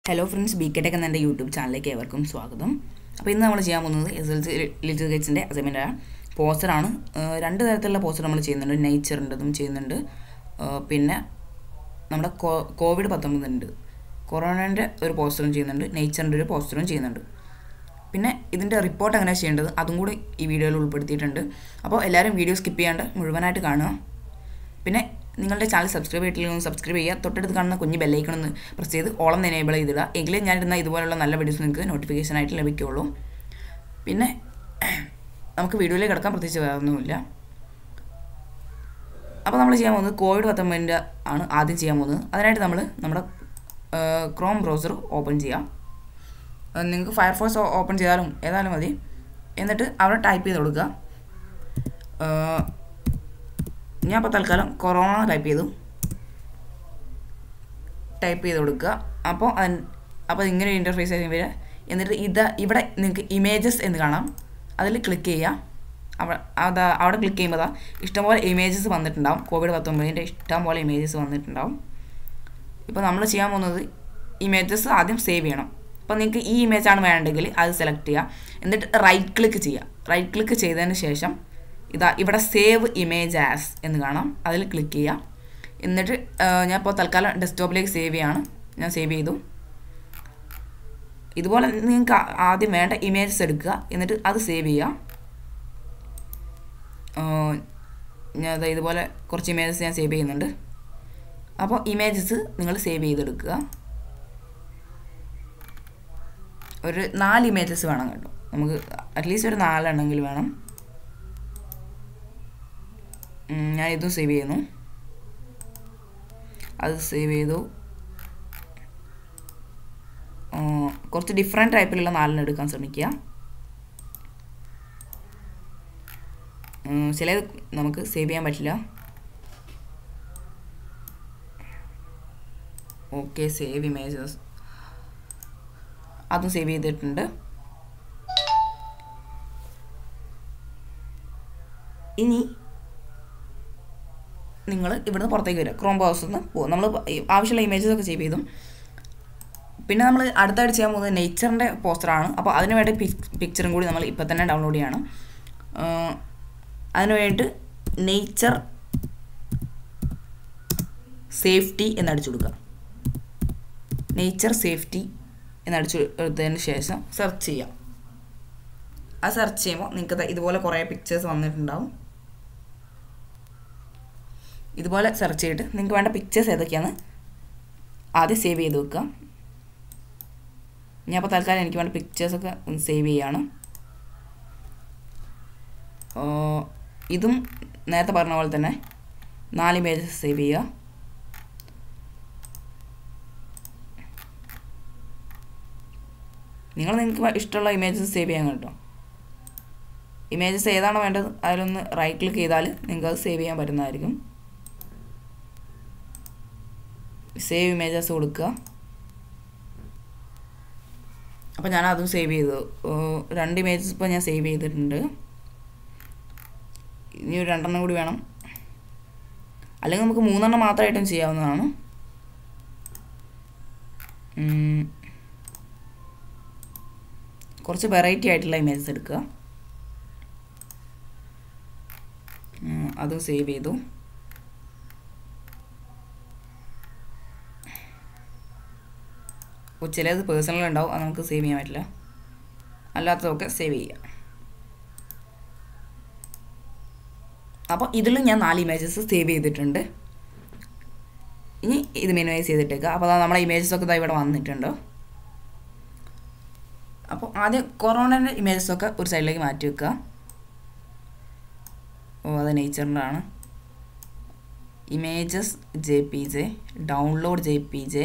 Hello friends B K tech എന്ന എൻ്റെ YouTube ചാനലിലേക്ക് ഏവർക്കും സ്വാഗതം അപ്പോൾ ഇന്ന് നമ്മൾ ചെയ്യാൻ പോകുന്നത് എസ് എൽ സി ലിറ്റിൽ ഗേറ്റ്സിൻ്റെ അസൈൻമെൻ്റ് പോസ്റ്ററാണ് രണ്ട് തരത്തിലുള്ള പോസ്റ്റർ നമ്മൾ ചെയ്യുന്നുണ്ട് നേച്ചറിൻ്റെതും ചെയ്യുന്നുണ്ട് ആ, പിന്നെ നമ്മുടെ കോ കോവിഡ് പത്തൊമ്പതുണ്ട് കൊറോണേൻ്റെ ഒരു പോസ്റ്ററും ചെയ്യുന്നുണ്ട് നേച്ചറിൻ്റെ ഒരു പോസ്റ്ററും ചെയ്യുന്നുണ്ട് പിന്നെ ഇതിൻ്റെ റിപ്പോർട്ട് എങ്ങനെയാണ് ചെയ്യേണ്ടത് അതും കൂടി ഈ വീഡിയോയിൽ ഉൾപ്പെടുത്തിയിട്ടുണ്ട് അപ്പോൾ എല്ലാവരും വീഡിയോ സ്കിപ്പ് ചെയ്യാണ്ട് മുഴുവനായിട്ട് കാണുക പിന്നെ നിങ്ങളുടെ ചാനൽ സബ്സ്ക്രൈബ് ചെയ്തിട്ടില്ലെങ്കിൽ സബ്സ്ക്രൈബ് ചെയ്യുക തൊട്ടടുത്ത് കാണുന്ന കുഞ്ഞ് ബെല്ലൈക്കൺ ഒന്ന് പ്രസ് ചെയ്ത് ഓളം എനേബിൾ ചെയ്തിടുക എങ്കിലേ ഞാനിടുന്ന ഇതുപോലുള്ള നല്ല വീഡിയോസ് നിങ്ങൾക്ക് നോട്ടിഫിക്കേഷൻ ആയിട്ട് ലഭിക്കുകയുള്ളൂ പിന്നെ നമുക്ക് വീഡിയോയിലേക്ക് കിടക്കാൻ പ്രത്യേകിച്ച് വേറൊന്നുമില്ല അപ്പോൾ നമ്മൾ ചെയ്യാൻ പോകുന്നത് കോവിഡ് പത്തൊമ്പതിൻ്റെ ആണ് ആദ്യം ചെയ്യാൻ പോകുന്നത് അതിനായിട്ട് നമ്മൾ നമ്മുടെ ക്രോം ബ്രൗസർ ഓപ്പൺ ചെയ്യാം അത് നിങ്ങൾക്ക് ഫയർഫോഴ്സ് ഓപ്പൺ ചെയ്താലും ഏതായാലും മതി എന്നിട്ട് അവിടെ ടൈപ്പ് ചെയ്ത് കൊടുക്കുക ഏഹ് ഞാൻ ഇപ്പോൾ തൽക്കാലം കൊറോണ ടൈപ്പ് ചെയ്തു ടൈപ്പ് ചെയ്ത് കൊടുക്കുക അപ്പോൾ അതിന് അപ്പോൾ ഇങ്ങനെ ഒരു ഇൻ്റർഫേസ് ആയിരിക്കും വരിക എന്നിട്ട് ഇത് ഇവിടെ നിങ്ങൾക്ക് ഇമേജസ് എന്ന് കാണാം അതിൽ ക്ലിക്ക് ചെയ്യുക അവിടെ അതാ അവിടെ ക്ലിക്ക് ചെയ്യുമ്പോൾ അതാ ഇഷ്ടംപോലെ ഇമേജസ് വന്നിട്ടുണ്ടാവും കോവിഡ് പത്തൊമ്പതിൻ്റെ ഇഷ്ടംപോലെ ഇമേജസ് വന്നിട്ടുണ്ടാവും ഇപ്പോൾ നമ്മൾ ചെയ്യാൻ പോകുന്നത് ഇമേജസ് ആദ്യം സേവ് ചെയ്യണം അപ്പോൾ നിങ്ങൾക്ക് ഈ ഇമേജാണ് വേണ്ടെങ്കിൽ അത് സെലക്ട് ചെയ്യുക എന്നിട്ട് റൈറ്റ് ക്ലിക്ക് ചെയ്യുക റൈറ്റ് ക്ലിക്ക് ചെയ്തതിന് ശേഷം ഇതാ ഇവിടെ സേവ് ഇമേജ് ആസ് എന്ന് കാണാം അതിൽ ക്ലിക്ക് ചെയ്യുക എന്നിട്ട് ആ, ഞാൻ ഇപ്പോൾ തൽക്കാലം ഡെസ്ക്ടോപ്പിലേക്ക് സേവ് ചെയ്യാണ് ഞാൻ സേവ് ചെയ്തു ഇതുപോലെ നിങ്ങൾക്ക് ആ- ആദ്യം വേണ്ട ഇമേജസ് എടുക്കുക എന്നിട്ട് അത് സേവ് ചെയ്യുക ആ, ഞാൻ ദാ ഇതുപോലെ കുറച്ച് ഇമേജസ് ഞാൻ സേവ് ചെയ്യുന്നുണ്ട് അപ്പോൾ ഇമേജസ് നിങ്ങൾ സേവ് ചെയ്തെടുക്കുക ഒരു നാല് ഇമേജസ് വേണം കേട്ടോ നമുക്ക് അറ്റ്ലീസ്റ്റ് ഒരു നാലെണ്ണമെങ്കിലും വേണം ഉം, ഞാൻ ഇതും സേവ് ചെയ്യുന്നു അത് സേവ് ചെയ്തു ആ, കുറച്ച് ഡിഫറെൻറ്റ് ടൈപ്പിലുള്ള നാലെണ്ണം എടുക്കാൻ ശ്രമിക്കുക ഉം, ചിലത് നമുക്ക് സേവ് ചെയ്യാൻ പറ്റില്ല ഓക്കെ സേവ് ഇമേജസ് അതും സേവ് ചെയ്തിട്ടുണ്ട് ഇനി നിങ്ങൾ ഇവിടുന്ന് പുറത്തേക്ക് വരിക ക്രോം ബ്രൗസറിൽ നിന്ന് പോകും നമ്മൾ ആവശ്യമുള്ള ഇമേജസ് ഒക്കെ സേവ് ചെയ്തു പിന്നെ നമ്മൾ അടുത്തായിട്ട് ചെയ്യാൻ പോകുന്നത് നേച്ചറിൻ്റെ പോസ്റ്ററാണ് അപ്പോൾ അതിന് വേണ്ടി പിക്ചറും കൂടി നമ്മൾ ഇപ്പം തന്നെ ഡൗൺലോഡ് ചെയ്യണം ആഹ് അതിന് വേണ്ടിയിട്ട് നേച്ചർ സേഫ്റ്റി എന്നടിച്ചു കൊടുക്കുക നേച്ചർ സേഫ്റ്റി എന്നടിച്ചു എടുത്തതിന് ശേഷം സെർച്ച് ചെയ്യാം ആ സെർച്ച് ചെയ്യുമ്പോൾ നിങ്ങൾക്ക് ദാ ഇതുപോലെ കുറേ പിക്ചേഴ്സ് വന്നിട്ടുണ്ടാവും ഇതുപോലെ സെർച്ച് ചെയ്തിട്ട് നിങ്ങൾക്ക് വേണ്ട പിക്ചേഴ്സ് ഏതൊക്കെയാണ് ആദ്യം സേവ് ചെയ്ത് വെക്കുക ഞാൻ അപ്പോൾ തൽക്കാലം എനിക്ക് വേണ്ട പിക്ചേഴ്സൊക്കെ സേവ് ചെയ്യാണ് ആ, ഇതും നേരത്തെ പറഞ്ഞ പോലെ തന്നെ നാല് ഇമേജസ് സേവ് ചെയ്യുക നിങ്ങൾ നിങ്ങൾക്ക് ഇഷ്ടമുള്ള ഇമേജസ് സേവ് ചെയ്യാൻ കേട്ടോ ഇമേജസ് ഏതാണോ വേണ്ടത് അതിലൊന്ന് റൈറ്റ് ക്ലിക്ക് ചെയ്താൽ നിങ്ങൾക്ക് അത് സേവ് ചെയ്യാൻ പറ്റുന്നതായിരിക്കും സേവ് ഇമേജസ് കൊടുക്കുക അപ്പോൾ ഞാൻ അതും സേവ് ചെയ്തു ഏർ രണ്ട് ഇമേജസ് ഇപ്പോൾ ഞാൻ സേവ് ചെയ്തിട്ടുണ്ട് ഇനി ഒരു രണ്ടെണ്ണം കൂടി വേണം അല്ലെങ്കിൽ നമുക്ക് മൂന്നെണ്ണം മാത്രമായിട്ടും ചെയ്യാവുന്നതാണ് ഉം. കുറച്ച് വെറൈറ്റി ആയിട്ടുള്ള ഇമേജസ് എടുക്കുക ഉം, അതും സേവ് ചെയ്തു അപ്പോൾ ചിലത് പേഴ്സണൽ ഉണ്ടാവും അത് നമുക്ക് സേവ് ചെയ്യാൻ പറ്റില്ല അല്ലാത്തതൊക്കെ സേവ് ചെയ്യാം അപ്പോൾ ഇതിലും ഞാൻ നാല് ഇമേജസ് സേവ് ചെയ്തിട്ടുണ്ട് ഇനി ഇത് മിനിമൈസ് ചെയ്തിട്ടേക്കുക അപ്പോൾ അതാ നമ്മുടെ ഇമേജസ് ഒക്കെ ഇതാ ഇവിടെ വന്നിട്ടുണ്ട് അപ്പോൾ ആദ്യം കൊറോണൻ്റെ ഇമേജസ് ഒക്കെ ഒരു സൈഡിലേക്ക് മാറ്റി വെക്കുക ഓ അത് നേച്ചറിൻ്റെ ആണ് images J P G download J P G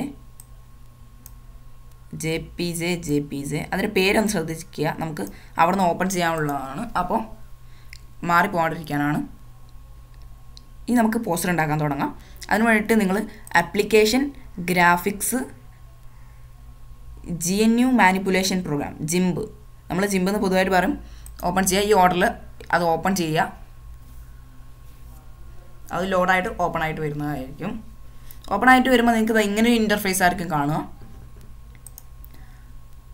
J P G J P G അതിൻ്റെ പേരൊന്ന് ശ്രദ്ധിക്കുക നമുക്ക് അവിടെ നിന്ന് ഓപ്പൺ ചെയ്യാനുള്ളതാണ് അപ്പോൾ മാറിപ്പോകാണ്ടിരിക്കാനാണ് ഇനി നമുക്ക് പോസ്റ്റർ ഉണ്ടാക്കാൻ തുടങ്ങാം അതിന് വേണ്ടിയിട്ട് നിങ്ങൾ application graphics G N U manipulation program GIMP നമ്മൾ ജിംബ് എന്ന് പൊതുവായിട്ട് പറയും ഓപ്പൺ ചെയ്യുക ഈ ഓർഡറിൽ അത് ഓപ്പൺ ചെയ്യുക അത് ലോഡായിട്ട് ഓപ്പൺ ആയിട്ട് വരുന്നതായിരിക്കും ഓപ്പൺ ആയിട്ട് വരുമ്പോൾ നിങ്ങൾക്ക് ദാ ഇങ്ങനെ ഒരു ഇൻ്റർഫേസ് ആയിരിക്കും കാണുക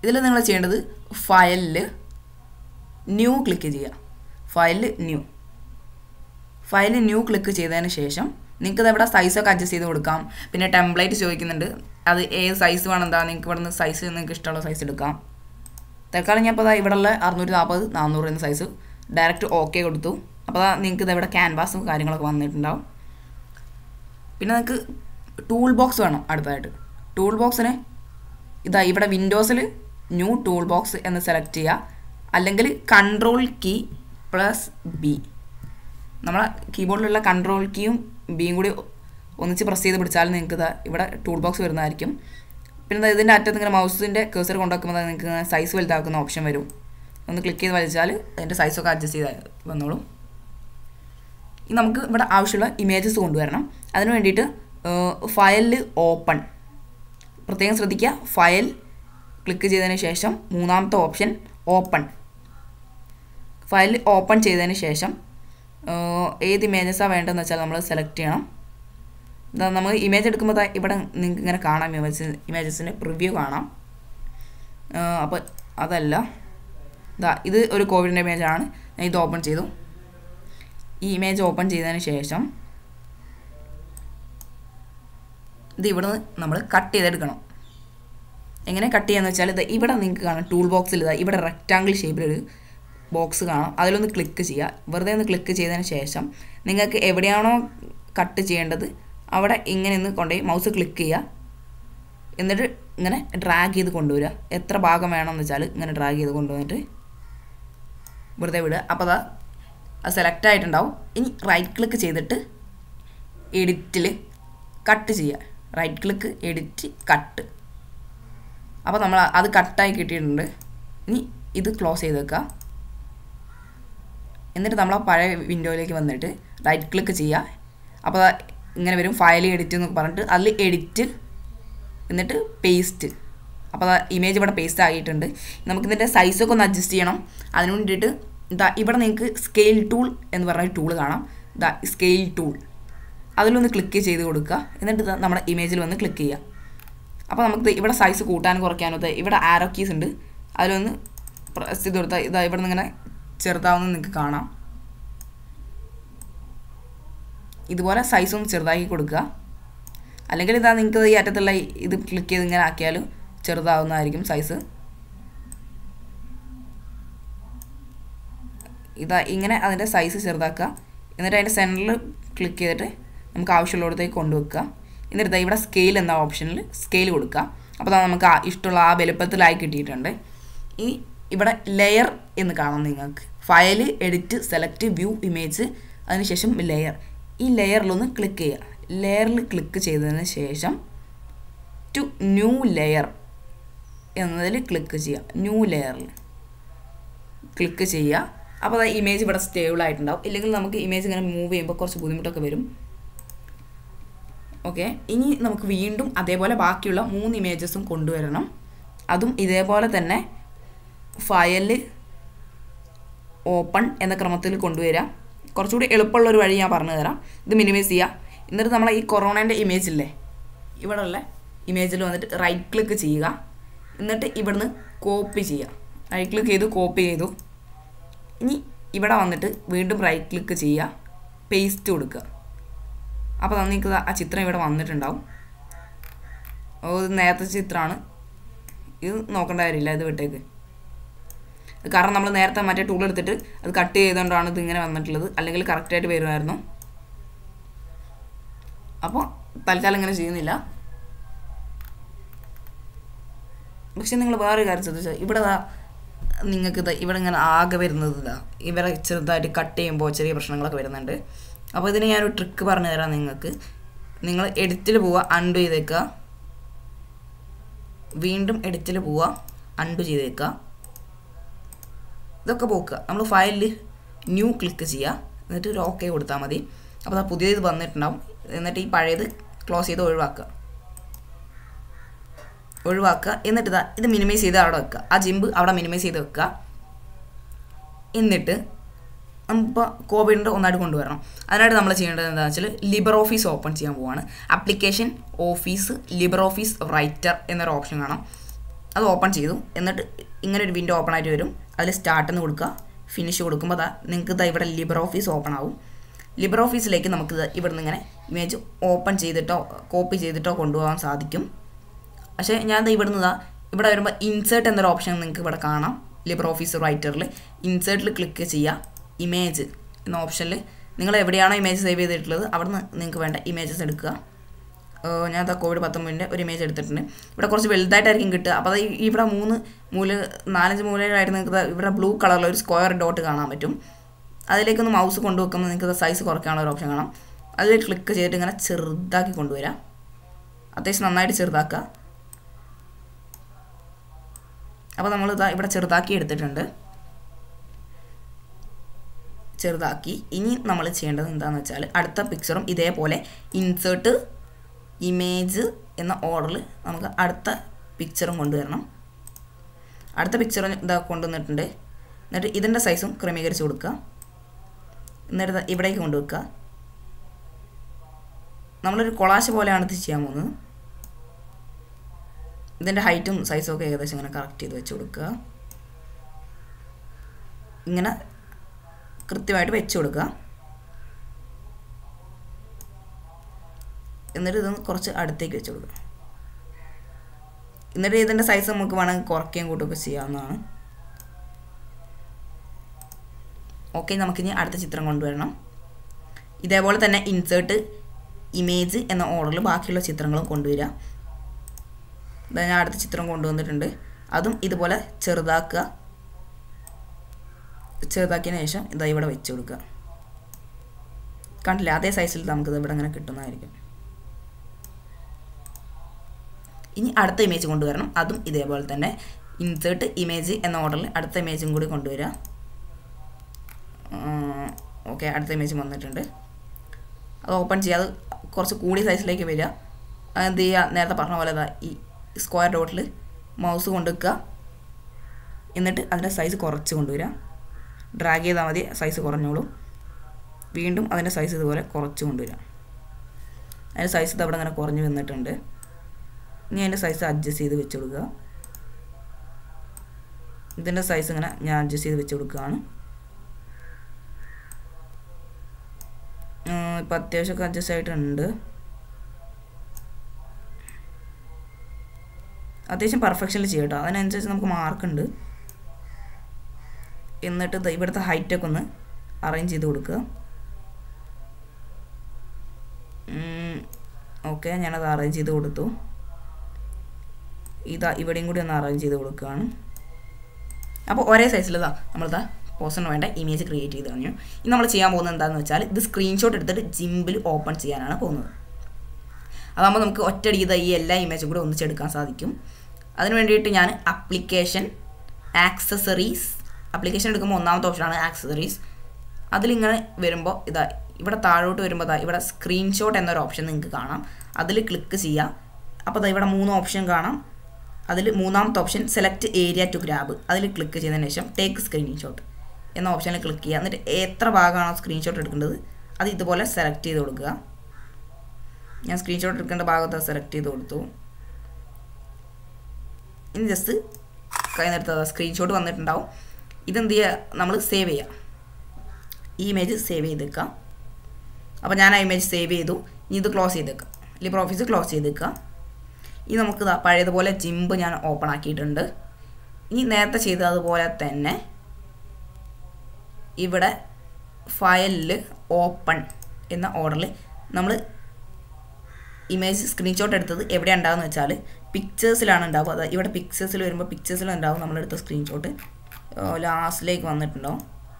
ഇതിൽ നിങ്ങൾ ചെയ്യേണ്ടത് ഫയലിൽ ന്യൂ ക്ലിക്ക് ചെയ്യുക ഫയലിൽ ന്യൂ ഫയൽ ന്യൂ ക്ലിക്ക് ചെയ്തതിന് ശേഷം നിങ്ങൾക്ക് ഇവിടെ സൈസൊക്കെ അഡ്ജസ്റ്റ് ചെയ്ത് കൊടുക്കാം പിന്നെ ടെംപ്ലേറ്റ് ചോദിക്കുന്നുണ്ട് അത് ഏത് സൈസ് വേണം എന്താ നിങ്ങൾക്ക് ഇവിടെ നിന്ന് സൈസ് നിങ്ങൾക്ക് ഇഷ്ടമുള്ള സൈസ് എടുക്കാം തൽക്കാലം ഞാൻ ഇപ്പോൾ ഇവിടെ ഉള്ള അറുന്നൂറ്റി നാൽപ്പത് നാനൂറ് എന്ന സൈസ് ഡയറക്റ്റ് ഓക്കെ കൊടുത്തു അപ്പോൾ നിങ്ങൾക്ക് ഇതെവിടെ ക്യാൻവാസും കാര്യങ്ങളൊക്കെ വന്നിട്ടുണ്ടാവും പിന്നെ നിങ്ങൾക്ക് ടൂൾ ബോക്സ് വേണം അടുത്തതായിട്ട് ടൂൾ ബോക്സിന് ഇതാ ഇവിടെ വിൻഡോസിൽ ന്യൂ ടൂൾ ബോക്സ് എന്ന് സെലക്ട് ചെയ്യുക അല്ലെങ്കിൽ കൺട്രോൾ കീ പ്ലസ് ബി നമ്മളെ കീബോർഡിലുള്ള കൺട്രോൾ കീയും ബിയും കൂടി ഒന്നിച്ച് പ്രസ് ചെയ്ത് പിടിച്ചാൽ നിങ്ങൾക്ക് ഇതാ ഇവിടെ ടൂൾ ബോക്സ് വരുന്നതായിരിക്കും പിന്നെ ഇതിൻ്റെ അറ്റത്ത് ഇങ്ങനെ മൗസിൻ്റെ കേസർ കൊണ്ടുവെക്കുമ്പോൾ നിങ്ങൾക്ക് സൈസ് വലുതാക്കുന്ന ഓപ്ഷൻ വരും ഒന്ന് ക്ലിക്ക് ചെയ്ത് വലിച്ചാൽ അതിൻ്റെ സൈസൊക്കെ അഡ്ജസ്റ്റ് ചെയ്ത് വന്നോളും ഇനി നമുക്ക് ഇവിടെ ആവശ്യമുള്ള ഇമേജസ് കൊണ്ടുവരണം അതിന് വേണ്ടിയിട്ട് ഫയലിൽ ഓപ്പൺ പ്രത്യേകം ശ്രദ്ധിക്കുക ഫയൽ ക്ലിക്ക് ചെയ്തതിന് ശേഷം മൂന്നാമത്തെ ഓപ്ഷൻ ഓപ്പൺ ഫയൽ ഓപ്പൺ ചെയ്തതിന് ശേഷം ഏത് ഇമേജസാണ് വേണ്ടതെന്ന് വെച്ചാൽ നമ്മൾ സെലക്ട് ചെയ്യണം ഇതാ നമ്മൾ ഇമേജ് എടുക്കുമ്പോൾ ഇവിടെ നിങ്ങൾക്ക് ഇങ്ങനെ കാണാം ഇമേജ് ഇമേജസിൻ്റെ പ്രിവ്യൂ കാണാം അപ്പോൾ അതല്ല ഇതാ ഇത് ഒരു കോവിഡിൻ്റെ ഇമേജാണ് ഞാൻ ഇത് ഓപ്പൺ ചെയ്തു ഈ ഇമേജ് ഓപ്പൺ ചെയ്തതിന് ശേഷം ഇത് ഇവിടെ നിന്ന് നമ്മൾ കട്ട് ചെയ്തെടുക്കണം എങ്ങനെ കട്ട് ചെയ്യാന്ന് വെച്ചാൽ ഇത് ഇവിടെ നിങ്ങൾക്ക് കാണാം ടൂൾ ബോക്സിൽ ഇതാ ഇവിടെ റെക്റ്റാങ്കിൾ ഷേപ്പിലൊരു ബോക്സ് കാണാം അതിലൊന്ന് ക്ലിക്ക് ചെയ്യുക വെറുതെ ഒന്ന് ക്ലിക്ക് ചെയ്തതിന് ശേഷം നിങ്ങൾക്ക് എവിടെയാണോ കട്ട് ചെയ്യേണ്ടത് അവിടെ ഇങ്ങനെ ഒന്ന് കൊണ്ടുപോയി മൗസ് ക്ലിക്ക് ചെയ്യുക എന്നിട്ട് ഇങ്ങനെ ഡ്രാഗ് ചെയ്ത് കൊണ്ടുവരിക എത്ര ഭാഗം വേണമെന്ന് വെച്ചാൽ ഇങ്ങനെ ഡ്രാഗ് ചെയ്ത് കൊണ്ടുവന്നിട്ട് വെറുതെ വിടുക അപ്പോൾ അതാ അത് സെലക്ട് ആയിട്ടുണ്ടാവും ഇനി റൈറ്റ് ക്ലിക്ക് ചെയ്തിട്ട് എഡിറ്റിൽ കട്ട് ചെയ്യുക റൈറ്റ് ക്ലിക്ക് എഡിറ്റ് കട്ട് അപ്പോൾ നമ്മൾ അത് കട്ടായി കിട്ടിയിട്ടുണ്ട് ഇനി ഇത് ക്ലോസ് ചെയ്ത് വെക്കുക എന്നിട്ട് നമ്മൾ ആ പഴയ വിൻഡോയിലേക്ക് വന്നിട്ട് റൈറ്റ് ക്ലിക്ക് ചെയ്യുക അപ്പോൾ ഇങ്ങനെ വരും ഫയൽ എഡിറ്റ് എന്നൊക്കെ പറഞ്ഞിട്ട് അതിൽ എഡിറ്റ് എന്നിട്ട് പേസ്റ്റ് അപ്പോൾ ഇമേജ് ഇവിടെ പേസ്റ്റ് ആയിട്ടുണ്ട് നമുക്കിതിൻ്റെ സൈസൊക്കെ ഒന്ന് അഡ്ജസ്റ്റ് ചെയ്യണം അതിന് വേണ്ടിയിട്ട് ഇതാ ഇവിടെ നിങ്ങൾക്ക് സ്കെയിൽ ടൂൾ എന്ന് പറഞ്ഞ ടൂൾ കാണാം ഇതാ സ്കെയിൽ ടൂൾ അതിലൊന്ന് ക്ലിക്ക് ചെയ്ത് കൊടുക്കുക എന്നിട്ട് നമ്മുടെ ഇമേജിൽ വന്ന് ക്ലിക്ക് ചെയ്യുക അപ്പോൾ നമുക്ക് ഇവിടെ സൈസ് കൂട്ടാനും കുറയ്ക്കാനും ഇവിടെ ആരോ കീസ് ഉണ്ട് അതിലൊന്ന് പ്രസ് ചെയ്ത് കൊടുത്താൽ ഇതാ ഇവിടെ നിന്ന് ഇങ്ങനെ ചെറുതാവുന്ന നിങ്ങൾക്ക് കാണാം ഇതുപോലെ സൈസ് ഒന്ന് ചെറുതാക്കി കൊടുക്കുക അല്ലെങ്കിൽ ഇതാ നിങ്ങൾക്ക് ഈ അറ്റത്തുള്ള ഇത് ക്ലിക്ക് ചെയ്ത് ഇങ്ങനെ ആക്കിയാൽ ചെറുതാവുന്നതായിരിക്കും സൈസ് ഇതാ ഇങ്ങനെ അതിൻ്റെ സൈസ് ചെറുതാക്കുക എന്നിട്ട് അതിൻ്റെ സെൻറ്ററിൽ ക്ലിക്ക് ചെയ്തിട്ട് നമുക്ക് ആവശ്യമുള്ളിടത്തേക്ക് കൊണ്ടുവെക്കുക എന്നിട്ട് ഇവിടെ സ്കെയിൽ എന്ന ഓപ്ഷനിൽ സ്കെയിൽ കൊടുക്കുക അപ്പോൾ നമുക്ക് ഇഷ്ടമുള്ള ആ വലുപ്പത്തിലായി കിട്ടിയിട്ടുണ്ട് ഇനി ഇവിടെ ലെയർ എന്ന് കാണാം നിങ്ങൾക്ക് file edit select view image അതിനുശേഷം ലെയർ ഈ ലെയറിലൊന്ന് ക്ലിക്ക് ചെയ്യുക ലെയറിൽ ക്ലിക്ക് ചെയ്തതിന് ശേഷം ടു ന്യൂ ലെയർ എന്നതിൽ ക്ലിക്ക് ചെയ്യുക ന്യൂ ലെയറിൽ ക്ലിക്ക് ചെയ്യുക അപ്പോൾ അത് ഇമേജ് ഇവിടെ സ്റ്റേബിൾ ആയിട്ടുണ്ടാവും ഇല്ലെങ്കിൽ നമുക്ക് ഇമേജ് ഇങ്ങനെ മൂവ് ചെയ്യുമ്പോൾ കുറച്ച് ബുദ്ധിമുട്ടൊക്കെ വരും ഓക്കെ ഇനി നമുക്ക് വീണ്ടും അതേപോലെ ബാക്കിയുള്ള മൂന്ന് ഇമേജസും കൊണ്ടുവരണം അതും ഇതേപോലെ തന്നെ ഫയല് ഓപ്പൺ എന്ന ക്രമത്തിൽ കൊണ്ടുവരാം കുറച്ചുകൂടി എളുപ്പമുള്ള ഒരു വഴി ഞാൻ പറഞ്ഞു തരാം ഇത് മിനിമൈസ് ചെയ്യുക എന്നിട്ട് നമ്മൾ ഈ കൊറോണേൻ്റെ ഇമേജ് ഇല്ലേ ഇവിടെ ഉള്ള ഇമേജിൽ വന്നിട്ട് റൈറ്റ് ക്ലിക്ക് ചെയ്യുക എന്നിട്ട് ഇവിടുന്ന് കോപ്പി ചെയ്യുക റൈറ്റ് ക്ലിക്ക് ചെയ്തു കോപ്പി ചെയ്തു ഇനി ഇവിടെ വന്നിട്ട് വീണ്ടും റൈറ്റ് ക്ലിക്ക് ചെയ്യുക പേസ്റ്റ് കൊടുക്കുക അപ്പോൾ നിങ്ങൾക്ക് ആ ചിത്രം ഇവിടെ വന്നിട്ടുണ്ടാവും ഓ ഇത് നേരത്തെ ചിത്രമാണ് ഇത് നോക്കേണ്ട കാര്യമില്ല ഇത് വിട്ടേക്ക് കാരണം നമ്മൾ നേരത്തെ മറ്റേ ടൂൾ എടുത്തിട്ട് അത് കട്ട് ചെയ്തുകൊണ്ടാണ് ഇത് ഇങ്ങനെ വന്നിട്ടുള്ളത് അല്ലെങ്കിൽ കറക്റ്റായിട്ട് വരുമായിരുന്നു അപ്പോൾ തൽക്കാലം ഇങ്ങനെ ചെയ്യുന്നില്ല പക്ഷെ നിങ്ങൾ വേറൊരു കാര്യം ശ്രദ്ധിച്ചാൽ ഇവിടെ നിങ്ങൾക്ക് ഇത് ഇവിടെ ഇങ്ങനെ ആകെ വരുന്നത് ഇതാ ഇവരെ ചെറുതായിട്ട് കട്ട് ചെയ്യുമ്പോൾ ചെറിയ പ്രശ്നങ്ങളൊക്കെ വരുന്നുണ്ട് അപ്പോൾ ഇതിന് ഞാനൊരു ട്രിക്ക് പറഞ്ഞു തരാം നിങ്ങൾക്ക് നിങ്ങൾ എഡിറ്റിൽ പോവുക അൺഡു ചെയ്തേക്കുക വീണ്ടും എഡിറ്റിൽ പോവുക അൺഡു ചെയ്തേക്കുക ഇതൊക്കെ പോക്കുക നമ്മൾ ഫയലിൽ ന്യൂ ക്ലിക്ക് ചെയ്യുക എന്നിട്ട് ഒരു ഓക്കെ കൊടുത്താൽ മതി അപ്പോൾ അത് പുതിയത് വന്നിട്ടുണ്ടാവും എന്നിട്ട് ഈ പഴയത് ക്ലോസ് ചെയ്ത് ഒഴിവാക്കുക ഒഴിവാക്കുക എന്നിട്ട് ഇതാ ഇത് മിനിമൈസ് ചെയ്ത് അവിടെ വെക്കുക ആ ജിമ്പ് അവിടെ മിനിമൈസ് ചെയ്ത് വെക്കുക എന്നിട്ട് നമുക്കിപ്പോൾ കോവിഡിൻ്റെ ഒന്നായിട്ട് കൊണ്ടുവരണം അതിനായിട്ട് നമ്മൾ ചെയ്യേണ്ടത് എന്താണെന്ന് വെച്ചാൽ ലിബർ ഓഫീസ് ഓപ്പൺ ചെയ്യാൻ പോവാണ് application office Libre Office Writer എന്നൊരു ഓപ്ഷൻ കാണാം അത് ഓപ്പൺ ചെയ്തു എന്നിട്ട് ഇങ്ങനെ ഒരു വിൻഡോ ഓപ്പൺ ആയിട്ട് വരും അതിൽ സ്റ്റാർട്ട് എന്ന് കൊടുക്കുക ഫിനിഷ് കൊടുക്കുമ്പോൾ അതാ നിങ്ങൾക്ക് ഇതാ ഇവിടെ ലിബർ ഓഫീസ് ഓപ്പൺ ആവും ലിബർ ഓഫീസിലേക്ക് നമുക്ക് ഇവിടെ നിന്ന് ഇങ്ങനെ ഇമേജ് ഓപ്പൺ ചെയ്തിട്ടോ കോപ്പി ചെയ്തിട്ടോ കൊണ്ടുപോകാൻ സാധിക്കും പക്ഷേ ഞാൻ ഇവിടെ നിന്ന് ഇവിടെ വരുമ്പോൾ ഇൻസേർട്ട് എന്നൊരു ഓപ്ഷൻ നിങ്ങൾക്ക് ഇവിടെ കാണാം ലിബർ ഓഫീസ് റൈറ്ററിൽ ഇൻസേർട്ടിൽ ക്ലിക്ക് ചെയ്യുക ഇമേജ് എന്ന ഓപ്ഷനിൽ നിങ്ങൾ എവിടെയാണോ ഇമേജ് സേവ് ചെയ്തിട്ടുള്ളത് അവിടെ നിന്ന് നിങ്ങൾക്ക് വേണ്ട ഇമേജസ് എടുക്കുക ഞാൻ അതാ കോവിഡ് പത്തൊമ്പതിൻ്റെ ഒരു ഇമേജ് എടുത്തിട്ടുണ്ട് ഇവിടെ കുറച്ച് വലുതായിട്ടായിരിക്കും കിട്ടുക അപ്പോൾ അത് ഇവിടെ മൂന്ന് മൂല നാലഞ്ച് മൂലയിലായിട്ട് നിങ്ങൾക്ക് ഇവിടെ ബ്ലൂ കളറിൽ ഒരു സ്ക്വയർ ഡോട്ട് കാണാൻ പറ്റും അതിലേക്കൊന്ന് മൗസ് കൊണ്ടുവെക്കുമ്പോൾ നിങ്ങൾക്ക് സൈസ് കുറയ്ക്കാനുള്ള ഒരു ഓപ്ഷൻ കാണാം അതിൽ ക്ലിക്ക് ചെയ്തിട്ട് ഇങ്ങനെ ചെറുതാക്കി കൊണ്ടുവരാം അത്യാവശ്യം നന്നായിട്ട് ചെറുതാക്കുക അപ്പോൾ നമ്മൾ ഇതാ ഇവിടെ ചെറുതാക്കി എടുത്തിട്ടുണ്ട് ചെറുതാക്കി ഇനി നമ്മൾ ചെയ്യേണ്ടത് എന്താണെന്ന് വെച്ചാൽ അടുത്ത പിക്ചറും ഇതേപോലെ ഇൻസേർട്ട് ഇമേജ് എന്ന ഓർഡറിൽ നമുക്ക് അടുത്ത പിക്ചറും കൊണ്ടുവരണം അടുത്ത പിക്ചറും ഇതാ കൊണ്ടുവന്നിട്ടുണ്ട് എന്നിട്ട് ഇതിൻ്റെ സൈസും ക്രമീകരിച്ച് കൊടുക്കുക എന്നിട്ട് ഇവിടേക്ക് കൊണ്ടുവെക്കുക നമ്മളൊരു കൊളാശ പോലെയാണ് ഇത് ചെയ്യാൻ പോകുന്നത് ഇതിൻ്റെ ഹൈറ്റും സൈസും ഒക്കെ ഏകദേശം ഇങ്ങനെ കറക്റ്റ് ചെയ്ത് വെച്ച് കൊടുക്കുക ഇങ്ങനെ കൃത്യമായിട്ട് വെച്ച് കൊടുക്കുക എന്നിട്ട് ഇതൊന്ന് കുറച്ച് അടുത്തേക്ക് വെച്ച് കൊടുക്കുക എന്നിട്ട് ഇതിൻ്റെ സൈസ് നമുക്ക് വേണമെങ്കിൽ കുറയ്ക്കുകയും കൂട്ടുകയൊക്കെ ചെയ്യാവുന്നതാണ് ഓക്കെ നമുക്കിനി അടുത്ത ചിത്രം കൊണ്ടുവരണം ഇതേപോലെ തന്നെ ഇൻസേർട്ട് ഇമേജ് എന്ന ഓർഡറിൽ ബാക്കിയുള്ള ചിത്രങ്ങളും കൊണ്ടുവരിക ഇതാ ഞാൻ അടുത്ത ചിത്രം കൊണ്ടുവന്നിട്ടുണ്ട് അതും ഇതുപോലെ ചെറുതാക്കുക ചെറുതാക്കിയതിന് ശേഷം ഇതാ ഇവിടെ വെച്ച് കൊടുക്കുക കണ്ടില്ല അതേ സൈസിൽ നമുക്കിത് ഇവിടെ ഇങ്ങനെ കിട്ടുന്നതായിരിക്കും ഇനി അടുത്ത ഇമേജ് കൊണ്ടുവരണം അതും ഇതേപോലെ തന്നെ ഇൻസേർട്ട് ഇമേജ് എന്ന ഓർഡറിൽ അടുത്ത ഇമേജും കൂടി കൊണ്ടുവരിക ഓക്കെ അടുത്ത ഇമേജ് വന്നിട്ടുണ്ട് അത് ഓപ്പൺ ചെയ്യുക അത് കുറച്ച് കൂടിയ സൈസിലേക്ക് വരിക എന്ത് ചെയ്യുക നേരത്തെ പറഞ്ഞ പോലെ ഇതാ ഈ സ്ക്വയർ ഡോട്ടിൽ മൗസ് കൊണ്ടുവെക്കുക എന്നിട്ട് അതിൻ്റെ സൈസ് കുറച്ച് കൊണ്ടുവരിക ഡ്രാഗ് ചെയ്താൽ മതി സൈസ് കുറഞ്ഞോളും വീണ്ടും അതിൻ്റെ സൈസ് ഇതുപോലെ കുറച്ച് കൊണ്ടുവരിക അതിൻ്റെ സൈസ് ഇത് അവിടെ അങ്ങനെ കുറഞ്ഞ് വന്നിട്ടുണ്ട് ഇനി അതിൻ്റെ സൈസ് അഡ്ജസ്റ്റ് ചെയ്ത് വെച്ച് കൊടുക്കുക ഇതിൻ്റെ സൈസ് ഇങ്ങനെ ഞാൻ അഡ്ജസ്റ്റ് ചെയ്ത് വെച്ച് കൊടുക്കുകയാണ് ഇപ്പം അത്യാവശ്യമൊക്കെ അഡ്ജസ്റ്റ് ആയിട്ടുണ്ട് അത്യാവശ്യം പെർഫെക്ഷനിൽ ചെയ്യും കേട്ടോ അതിനനുസരിച്ച് നമുക്ക് മാർക്കുണ്ട് എന്നിട്ട് ഇവിടുത്തെ ഹൈറ്റൊക്കെ ഒന്ന് അറേഞ്ച് ചെയ്ത് കൊടുക്കുക ഓക്കെ ഞാനത് അറേഞ്ച് ചെയ്ത് കൊടുത്തു ഇതാ ഇവിടെയും കൂടി ഒന്ന് അറേഞ്ച് ചെയ്ത് കൊടുക്കുകയാണ് അപ്പോൾ ഒരേ സൈസിലിതാ നമ്മളിതാ പോസ്റ്ററിന് വേണ്ട ഇമേജ് ക്രിയേറ്റ് ചെയ്ത് കഴിഞ്ഞു ഇനി നമ്മൾ ചെയ്യാൻ പോകുന്നത് എന്താണെന്ന് വെച്ചാൽ ഇത് സ്ക്രീൻഷോട്ട് എടുത്തിട്ട് ജിമ്പിൽ ഓപ്പൺ ചെയ്യാനാണ് പോകുന്നത് അതാകുമ്പോൾ നമുക്ക് ഒറ്റയടി ഇത് ഈ എല്ലാ ഇമേജും കൂടെ ഒന്നിച്ചെടുക്കാൻ സാധിക്കും അതിന് വേണ്ടിയിട്ട് ഞാൻ അപ്ലിക്കേഷൻ ആക്സസറീസ് അപ്ലിക്കേഷൻ എടുക്കുമ്പോൾ ഒന്നാമത്തെ ഓപ്ഷനാണ് ആക്സസറീസ് അതിലിങ്ങനെ വരുമ്പോൾ ഇതാ ഇവിടെ താഴോട്ട് വരുമ്പോൾ ഇതാ ഇവിടെ സ്ക്രീൻഷോട്ട് എന്നൊരു ഓപ്ഷൻ നിങ്ങൾക്ക് കാണാം അതിൽ ക്ലിക്ക് ചെയ്യുക അപ്പോൾ ഇതാ ഇവിടെ മൂന്ന് ഓപ്ഷൻ കാണാം അതിൽ മൂന്നാമത്തെ option select area to grab അതിൽ ക്ലിക്ക് ചെയ്തതിന് ശേഷം ടേക്ക് സ്ക്രീൻഷോട്ട് എന്ന ഓപ്ഷനിൽ ക്ലിക്ക് ചെയ്യുക എന്നിട്ട് എത്ര ഭാഗമാണോ സ്ക്രീൻഷോട്ട് എടുക്കേണ്ടത് അത് ഇതുപോലെ സെലക്ട് ചെയ്ത് കൊടുക്കുക ഞാൻ സ്ക്രീൻഷോട്ട് എടുക്കേണ്ട ഭാഗത്ത് സെലക്ട് ചെയ്ത് കൊടുത്തു ഇനി ജസ്റ്റ് കൈ നിർത്തുക സ്ക്രീൻഷോട്ട് വന്നിട്ടുണ്ടാവും ഇതെന്ത് ചെയ്യുക നമ്മൾ സേവ് ചെയ്യുക ഈ ഇമേജ് സേവ് ചെയ്തേക്കാം അപ്പോൾ ഞാൻ ആ ഇമേജ് സേവ് ചെയ്തു ഇനി ഇത് ക്ലോസ് ചെയ്തേക്കാം ലിബർ ഓഫീസ് ക്ലോസ് ചെയ്തേക്കുക ഇനി നമുക്ക് ഇതാ പഴയതുപോലെ ജിമ്പ് ഞാൻ ഓപ്പൺ ആക്കിയിട്ടുണ്ട് ഇനി നേരത്തെ ചെയ്തതുപോലെ തന്നെ ഇവിടെ ഫയലിൽ ഓപ്പൺ എന്ന ഓർഡറിൽ നമ്മൾ ഇമേജ് സ്ക്രീൻഷോട്ട് എടുത്തത് എവിടെ ഉണ്ടാകുന്ന വെച്ചാൽ പിക്ചേഴ്സിലാണ് ഉണ്ടാവുക അതായത് ഇവിടെ പിക്ചേഴ്സിൽ വരുമ്പോൾ പിക്ചേഴ്സിൽ ഉണ്ടാവും നമ്മളെടുത്ത സ്ക്രീൻഷോട്ട് ലാസ്റ്റിലേക്ക് വന്നിട്ടുണ്ടാവും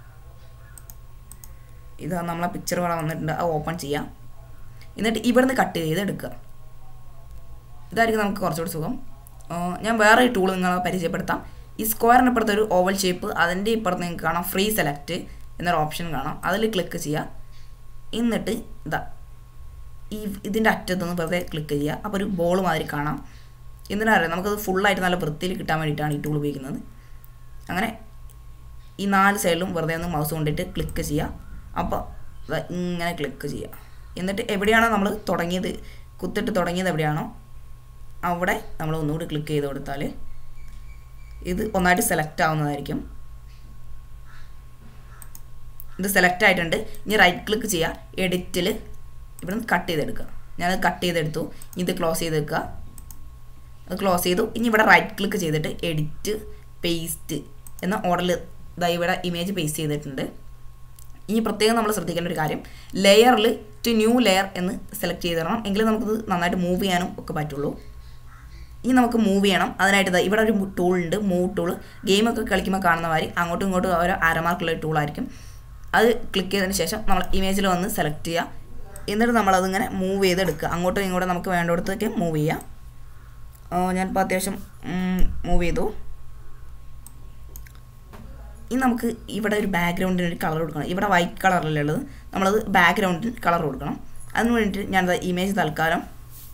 ഇത് നമ്മളെ പിക്ചർ ഇവിടെ വന്നിട്ടുണ്ട് അത് ഓപ്പൺ ചെയ്യാം എന്നിട്ട് ഇവിടുന്ന് കട്ട് ചെയ്ത് എടുക്കുക ഇതായിരിക്കും നമുക്ക് കുറച്ചുകൂടി സുഖം ഞാൻ വേറെ ഒരു ടൂൾ നിങ്ങളെ പരിചയപ്പെടുത്താം ഈ സ്ക്വയറിന് ഇപ്പുറത്ത് ഒരു ഓവൽ ഷേപ്പ് അതിൻ്റെ ഇപ്പുറത്ത് നിങ്ങൾക്ക് കാണാം ഫ്രീ സെലക്ട് എന്നൊരു ഓപ്ഷൻ കാണാം അതിൽ ക്ലിക്ക് ചെയ്യുക എന്നിട്ട് ഇതാ ഈ ഇതിൻ്റെ അറ്റത്തുനിന്ന് വെറുതെ ക്ലിക്ക് ചെയ്യുക അപ്പോൾ ഒരു ബോൾ മാതിരി കാണാം എന്തിനാ അറിയാം നമുക്കത് ഫുള്ളായിട്ട് നല്ല വൃത്തിയിൽ കിട്ടാൻ വേണ്ടിയിട്ടാണ് ഈ ടൂൾ ഉപയോഗിക്കുന്നത് അങ്ങനെ ഈ നാല് സൈഡിലും വെറുതെ ഒന്ന് മൗസ് കൊണ്ടിട്ട് ക്ലിക്ക് ചെയ്യുക അപ്പോൾ ഇങ്ങനെ ക്ലിക്ക് ചെയ്യുക എന്നിട്ട് എവിടെയാണോ നമ്മൾ തുടങ്ങിയത് കുത്തിട്ട് തുടങ്ങിയത് എവിടെയാണോ അവിടെ നമ്മൾ ഒന്നുകൂടി ക്ലിക്ക് ചെയ്ത് കൊടുത്താൽ ഇത് ഒന്നായിട്ട് സെലക്ട് ആവുന്നതായിരിക്കും ഇത് സെലക്ട് ആയിട്ടുണ്ട് ഇനി റൈറ്റ് ക്ലിക്ക് ചെയ്യുക എഡിറ്റിൽ ഇവിടെ നിന്ന് കട്ട് ചെയ്തെടുക്കുക ഞാനത് കട്ട് ചെയ്തെടുത്തു ഇനി ഇത് ക്ലോസ് ചെയ്ത് വെക്കുക അത് ക്ലോസ് ചെയ്തു ഇനി ഇവിടെ റൈറ്റ് ക്ലിക്ക് ചെയ്തിട്ട് എഡിറ്റ് പേസ്റ്റ് എന്ന ഓർഡറിൽ ഇതാ ഇവിടെ ഇമേജ് പേസ്റ്റ് ചെയ്തിട്ടുണ്ട് ഇനി പ്രത്യേകം നമ്മൾ ശ്രദ്ധിക്കേണ്ട ഒരു കാര്യം ലെയറിൽ ടു ന്യൂ ലെയർ എന്ന് സെലക്ട് ചെയ്ത് തരണം എങ്കിലും നമുക്കിത് നന്നായിട്ട് മൂവ് ചെയ്യാനും ഒക്കെ പറ്റുള്ളൂ ഇനി നമുക്ക് മൂവ് ചെയ്യണം അതിനായിട്ട് ഇതാ ഇവിടെ ഒരു ടൂൾ ഉണ്ട് മൂവ് ടൂൾ ഗെയിമൊക്കെ കളിക്കുമ്പോൾ കാണുന്ന മാതിരി അങ്ങോട്ടും ഇങ്ങോട്ടും ഒരു അരമാർക്കുള്ള ടൂളായിരിക്കും അത് ക്ലിക്ക് ചെയ്തതിന് ശേഷം നമ്മൾ ഇമേജിൽ വന്ന് സെലക്ട് ചെയ്യുക എന്നിട്ട് നമ്മളതിങ്ങനെ മൂവ് ചെയ്തെടുക്കുക അങ്ങോട്ടും ഇങ്ങോട്ടും നമുക്ക് വേണ്ടിടത്തേക്ക് മൂവ് ചെയ്യാം ഞാനിപ്പോൾ അത്യാവശ്യം മൂവ് ചെയ്തു ഇനി നമുക്ക് ഇവിടെ ഒരു ബാക്ക്ഗ്രൗണ്ടിന് ഒരു കളർ കൊടുക്കണം ഇവിടെ വൈറ്റ് കളറല്ലേ ഉള്ളത് നമ്മളത് ബാക്ക്ഗ്രൗണ്ടിന് കളർ കൊടുക്കണം അതിന് വേണ്ടിയിട്ട് ഞാൻ ഇമേജ് തൽക്കാലം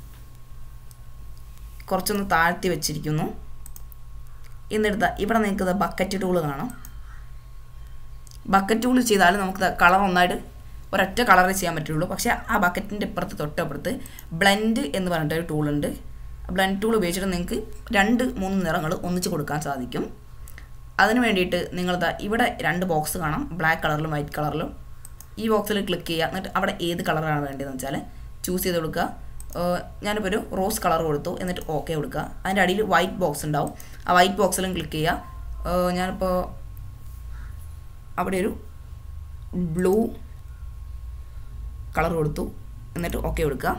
കുറച്ചൊന്ന് താഴ്ത്തി വെച്ചിരിക്കുന്നു എന്നിട്ട് ഇവിടെ നിങ്ങൾക്ക് ബക്കറ്റ് ടൂൾ കാണാം ബക്കറ്റ് ടൂൾ ചെയ്താൽ നമുക്ക് കളർ ഒന്നായിട്ട് ഒരൊറ്റ കളറേ ചെയ്യാൻ പറ്റുള്ളൂ പക്ഷേ ആ ബക്കറ്റിൻ്റെ ഇപ്പുറത്ത് തൊട്ടപ്പുറത്ത് ബ്ലെൻഡ് എന്ന് പറഞ്ഞിട്ട് ഒരു ടൂളുണ്ട് ബ്ലെൻഡ് ടൂൾ ഉപയോഗിച്ചിട്ട് നിങ്ങൾക്ക് രണ്ട് മൂന്ന് നിറങ്ങൾ ഒന്നിച്ച് കൊടുക്കാൻ സാധിക്കും അതിന് വേണ്ടിയിട്ട് നിങ്ങൾ ഇവിടെ രണ്ട് ബോക്സ് കാണാം ബ്ലാക്ക് കളറിലും വൈറ്റ് കളറിലും ഈ ബോക്സിൽ ക്ലിക്ക് ചെയ്യുക എന്നിട്ട് അവിടെ ഏത് കളറാണ് വേണ്ടതെന്ന് വെച്ചാൽ ചൂസ് ചെയ്ത് കൊടുക്കുക ഞാനിപ്പോൾ ഒരു റോസ് കളർ കൊടുത്തു എന്നിട്ട് ഓക്കെ കൊടുക്കുക അതിൻ്റെ അടിയിൽ വൈറ്റ് ബോക്സ് ഉണ്ടാവും ആ വൈറ്റ് ബോക്സിലും ക്ലിക്ക് ചെയ്യുക ഞാനിപ്പോൾ അവിടെ ഒരു ബ്ലൂ കളർ കൊടുത്തു എന്നിട്ട് ഓക്കെ കൊടുക്കുക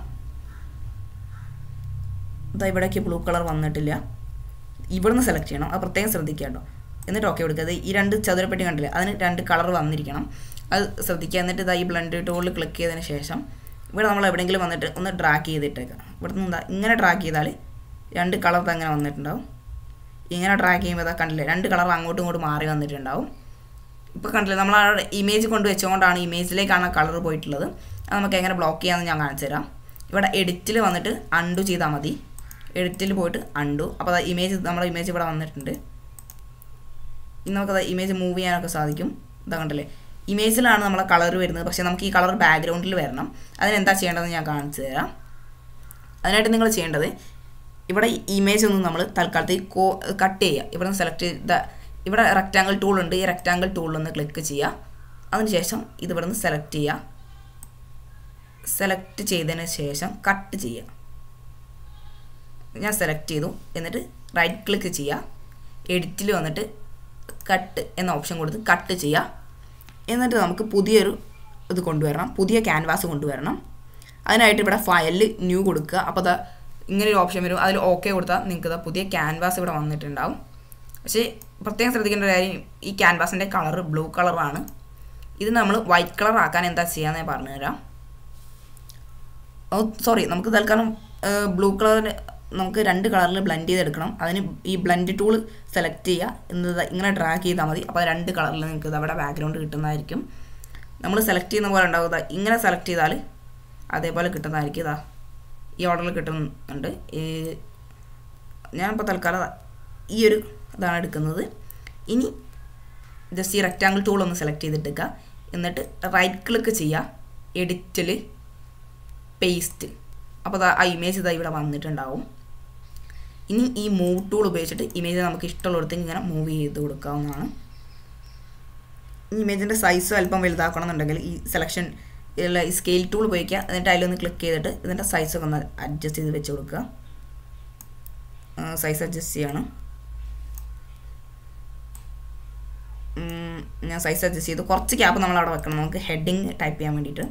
ഇതാ ഇവിടേക്ക് ബ്ലൂ കളർ വന്നിട്ടില്ല ഇവിടുന്ന് സെലക്ട് ചെയ്യണം അത് പ്രത്യേകം ശ്രദ്ധിക്കുക കേട്ടോ എന്നിട്ട് ഓക്കെ കൊടുക്കുക അത് ഈ രണ്ട് ചതുരപ്പെട്ടി കണ്ടില്ലേ അതിന് രണ്ട് കളർ വന്നിരിക്കണം അത് ശ്രദ്ധിക്കുക എന്നിട്ട് ഇതാ ഈ ബ്ലണ്ട് ടൂളിൽ ക്ലിക്ക് ചെയ്തതിന് ശേഷം ഇവിടെ നമ്മൾ എവിടെയെങ്കിലും വന്നിട്ട് ഒന്ന് ഡ്രാഗ് ചെയ്തിട്ടേക്കാം ഇവിടെ നിന്ന് എന്താ ഇങ്ങനെ ഡ്രാഗ് ചെയ്താൽ രണ്ട് കളർ അങ്ങനെ വന്നിട്ടുണ്ടാവും ഇങ്ങനെ ഡ്രാഗ് ചെയ്യുമ്പോൾ ഇതാ കണ്ടില്ലേ രണ്ട് കളർ അങ്ങോട്ടും ഇങ്ങോട്ടും മാറി വന്നിട്ടുണ്ടാവും ഇപ്പോൾ കണ്ടില്ലേ നമ്മൾ ആ ഇമേജ് കൊണ്ട് വെച്ചുകൊണ്ടാണ് ഇമേജിലേക്കാണ് ആ കളർ പോയിട്ടുള്ളത് അത് നമുക്ക് എങ്ങനെ ബ്ലോക്ക് ചെയ്യാമെന്ന് ഞാൻ കാണിച്ചു തരാം ഇവിടെ എഡിറ്റിൽ വന്നിട്ട് അണ്ടു ചെയ്താൽ മതി എഡിറ്റിൽ പോയിട്ട് അണ്ടു അപ്പോൾ അത് ഇമേജ് നമ്മുടെ ഇമേജ് ഇവിടെ വന്നിട്ടുണ്ട് ഇനി നമുക്കത് ഇമേജ് മൂവ് ചെയ്യാനൊക്കെ സാധിക്കും ഇതാ കണ്ടല്ലേ ഇമേജിലാണ് നമ്മളെ കളർ വരുന്നത് പക്ഷേ നമുക്ക് ഈ കളർ ബാക്ക്ഗ്രൗണ്ടിൽ വരണം അതിനെന്താ ചെയ്യേണ്ടതെന്ന് ഞാൻ കാണിച്ചു തരാം അതിനായിട്ട് നിങ്ങൾ ചെയ്യേണ്ടത് ഇവിടെ ഇമേജ് ഒന്നും നമ്മൾ തൽക്കാലത്തേക്ക് കോ കട്ട് ചെയ്യുക ഇവിടെ നിന്ന് സെലക്ട് ചെയ്ത ഇവിടെ റെക്റ്റാങ്കിൾ ടൂൾ ഉണ്ട് ഈ റെക്റ്റാങ്കിൾ ടൂളിലൊന്ന് ക്ലിക്ക് ചെയ്യുക അതിനുശേഷം ഇത് ഇവിടെ നിന്ന് സെലക്ട് ചെയ്യുക സെലക്ട് ചെയ്തതിന് ശേഷം കട്ട് ചെയ്യുക ഞാൻ സെലക്ട് ചെയ്തു എന്നിട്ട് റൈറ്റ് ക്ലിക്ക് ചെയ്യുക എഡിറ്റിൽ വന്നിട്ട് കട്ട് എന്ന ഓപ്ഷൻ കൊടുത്ത് കട്ട് ചെയ്യുക എന്നിട്ട് നമുക്ക് പുതിയൊരു ഇത് കൊണ്ടുവരണം പുതിയ ക്യാൻവാസ് കൊണ്ടുവരണം അതിനായിട്ട് ഇവിടെ ഫയലിൽ ന്യൂ കൊടുക്കുക അപ്പോൾ അത് ഇങ്ങനെ ഒരു ഓപ്ഷൻ വരും അതിൽ ഓക്കെ കൊടുത്താൽ നിങ്ങൾക്ക് പുതിയ ക്യാൻവാസ് ഇവിടെ വന്നിട്ടുണ്ടാവും പക്ഷേ പ്രത്യേകം ശ്രദ്ധിക്കേണ്ട ഒരു കാര്യം ഈ ക്യാൻവാസിൻ്റെ കളർ ബ്ലൂ കളറാണ് ഇത് നമ്മൾ വൈറ്റ് കളർ ആക്കാൻ എന്താ ചെയ്യാന്ന് ഞാൻ പറഞ്ഞു തരാം സോറി നമുക്ക് തൽക്കാലം ബ്ലൂ കളർ നമുക്ക് രണ്ട് കളറിൽ ബ്ലെൻഡ് ചെയ്തെടുക്കണം അതിന് ഈ ബ്ലെൻഡ് ടൂൾ സെലക്ട് ചെയ്യുക എന്നത് ഇങ്ങനെ ഡ്രാഗ് ചെയ്താൽ മതി അപ്പോൾ രണ്ട് കളറിൽ നിങ്ങൾക്ക് അവിടെ ബാക്ക്ഗ്രൗണ്ട് കിട്ടുന്നതായിരിക്കും നമ്മൾ സെലക്ട് ചെയ്യുന്ന പോലെ ഉണ്ടാവുക ഇങ്ങനെ സെലക്ട് ചെയ്താൽ അതേപോലെ കിട്ടുന്നതായിരിക്കും ഇതാ ഈ ഓർഡറിൽ കിട്ടുന്നുണ്ട് ഈ ഞാനിപ്പോൾ തൽക്കാലം ഈ ഒരു ഇതാണ് എടുക്കുന്നത് ഇനി ജസ്റ്റ് ഈ റെക്റ്റാങ്കിൾ ടൂൾ ഒന്ന് സെലക്ട് ചെയ്തിട്ടേക്കുക എന്നിട്ട് റൈറ്റ് ക്ലിക്ക് ചെയ്യുക എഡിറ്റിൽ പേസ്റ്റ് അപ്പോൾ ആ ഇമേജ് ഇതാ ഇവിടെ വന്നിട്ടുണ്ടാവും ഇനി ഈ മൂവ് ടൂൾ ഉപയോഗിച്ചിട്ട് ഇമേജ് നമുക്ക് ഇഷ്ടമുള്ളിടത്തേക്ക് ഇങ്ങനെ മൂവ് ചെയ്ത് കൊടുക്കാവുന്നതാണ് ഈ ഇമേജിൻ്റെ സൈസ് അല്പം വലുതാക്കണം എന്നുണ്ടെങ്കിൽ ഈ സെലക്ഷൻ ഇതിലുള്ള ഈ സ്കെയിൽ ടൂൾ ഉപയോഗിക്കുക എന്നിട്ട് അതിലൊന്ന് ക്ലിക്ക് ചെയ്തിട്ട് ഇതിൻ്റെ സൈസൊക്കെ ഒന്ന് അഡ്ജസ്റ്റ് ചെയ്ത് വെച്ച് കൊടുക്കുക സൈസ് അഡ്ജസ്റ്റ് ചെയ്യണം ഞാൻ സൈസ് അഡ്ജസ്റ്റ് ചെയ്തു കുറച്ച് ക്യാപ്പ് നമ്മൾ അവിടെ വെക്കണം നമുക്ക് ഹെഡിങ് ടൈപ്പ് ചെയ്യാൻ വേണ്ടിയിട്ട്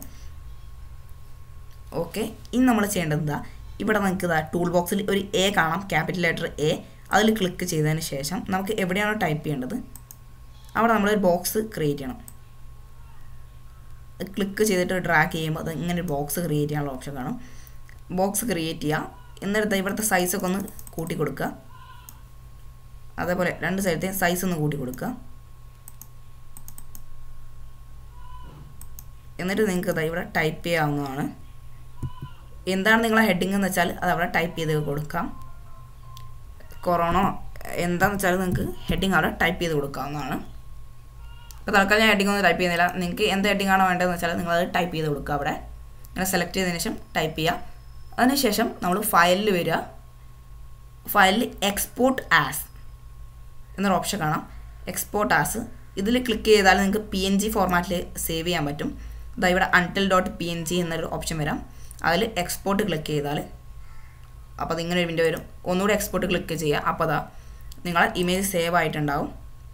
ഓക്കെ ഇനി നമ്മൾ ചെയ്യേണ്ടത് എന്താ ഇവിടെ നമുക്ക് ഇതാ ടൂൾ ബോക്സിൽ ഒരു എ കാണാം ക്യാപിറ്റൽ ലെറ്റർ എ അതിൽ ക്ലിക്ക് ചെയ്തതിന് ശേഷം നമുക്ക് എവിടെയാണോ ടൈപ്പ് ചെയ്യേണ്ടത് അവിടെ നമ്മളൊരു ബോക്സ് ക്രിയേറ്റ് ചെയ്യണം ക്ലിക്ക് ചെയ്തിട്ട് ഡ്രാഗ് ചെയ്യുമ്പോൾ അത് ഇങ്ങനെ ഒരു ബോക്സ് ക്രിയേറ്റ് ചെയ്യാനുള്ള ഓപ്ഷൻ കാണും ബോക്സ് ക്രിയേറ്റ് ചെയ്യുക എന്നിട്ട് ഇവിടുത്തെ സൈസൊക്കെ ഒന്ന് കൂട്ടി കൊടുക്കുക അതേപോലെ രണ്ട് സൈഡത്തെ സൈസ് ഒന്ന് കൂട്ടി കൊടുക്കുക എന്നിട്ട് നിങ്ങൾക്ക് ഇതാ ഇവിടെ ടൈപ്പ് ചെയ്യാവുന്നതാണ് എന്താണ് നിങ്ങളെ ഹെഡിങ് എന്ന് വെച്ചാൽ അത് അവിടെ ടൈപ്പ് ചെയ്ത് കൊടുക്കാം കൊറോണ എന്താണെന്ന് വെച്ചാൽ നിങ്ങൾക്ക് ഹെഡിങ് അവിടെ ടൈപ്പ് ചെയ്ത് കൊടുക്കാവുന്നതാണ് ഇപ്പോൾ തൽക്കാലം ഞാൻ ഹെഡിങ് ഒന്നും ടൈപ്പ് ചെയ്യുന്നില്ല നിങ്ങൾക്ക് എന്ത് ഹെഡിങ് ആണോ വേണ്ടതെന്ന് വെച്ചാൽ നിങ്ങളത് ടൈപ്പ് ചെയ്ത് കൊടുക്കുക അവിടെ ഇങ്ങനെ സെലക്ട് ചെയ്തതിന് ശേഷം ടൈപ്പ് ചെയ്യുക അതിനുശേഷം നമ്മൾ ഫയലിൽ വരിക ഫയലിൽ എക്സ്പോർട്ട് ആസ് എന്നൊരു ഓപ്ഷൻ കാണാം എക്സ്പോർട്ട് ആസ് ഇതിൽ ക്ലിക്ക് ചെയ്താൽ നിങ്ങൾക്ക് പി എൻ ജി ഫോർമാറ്റിൽ സേവ് ചെയ്യാൻ പറ്റും ഇതാ ഇവിടെ until dot P N G എന്നൊരു ഓപ്ഷൻ വരാം അതിൽ എക്സ്പോർട്ട് ക്ലിക്ക് ചെയ്താൽ അപ്പോൾ അത് ഇങ്ങനെ ഒരു വിൻഡോ വരും ഒന്നുകൂടി എക്സ്പോർട്ട് ക്ലിക്ക് ചെയ്യുക അപ്പോൾ അതാ നിങ്ങളെ ഇമേജ് സേവ് ആയിട്ടുണ്ടാവും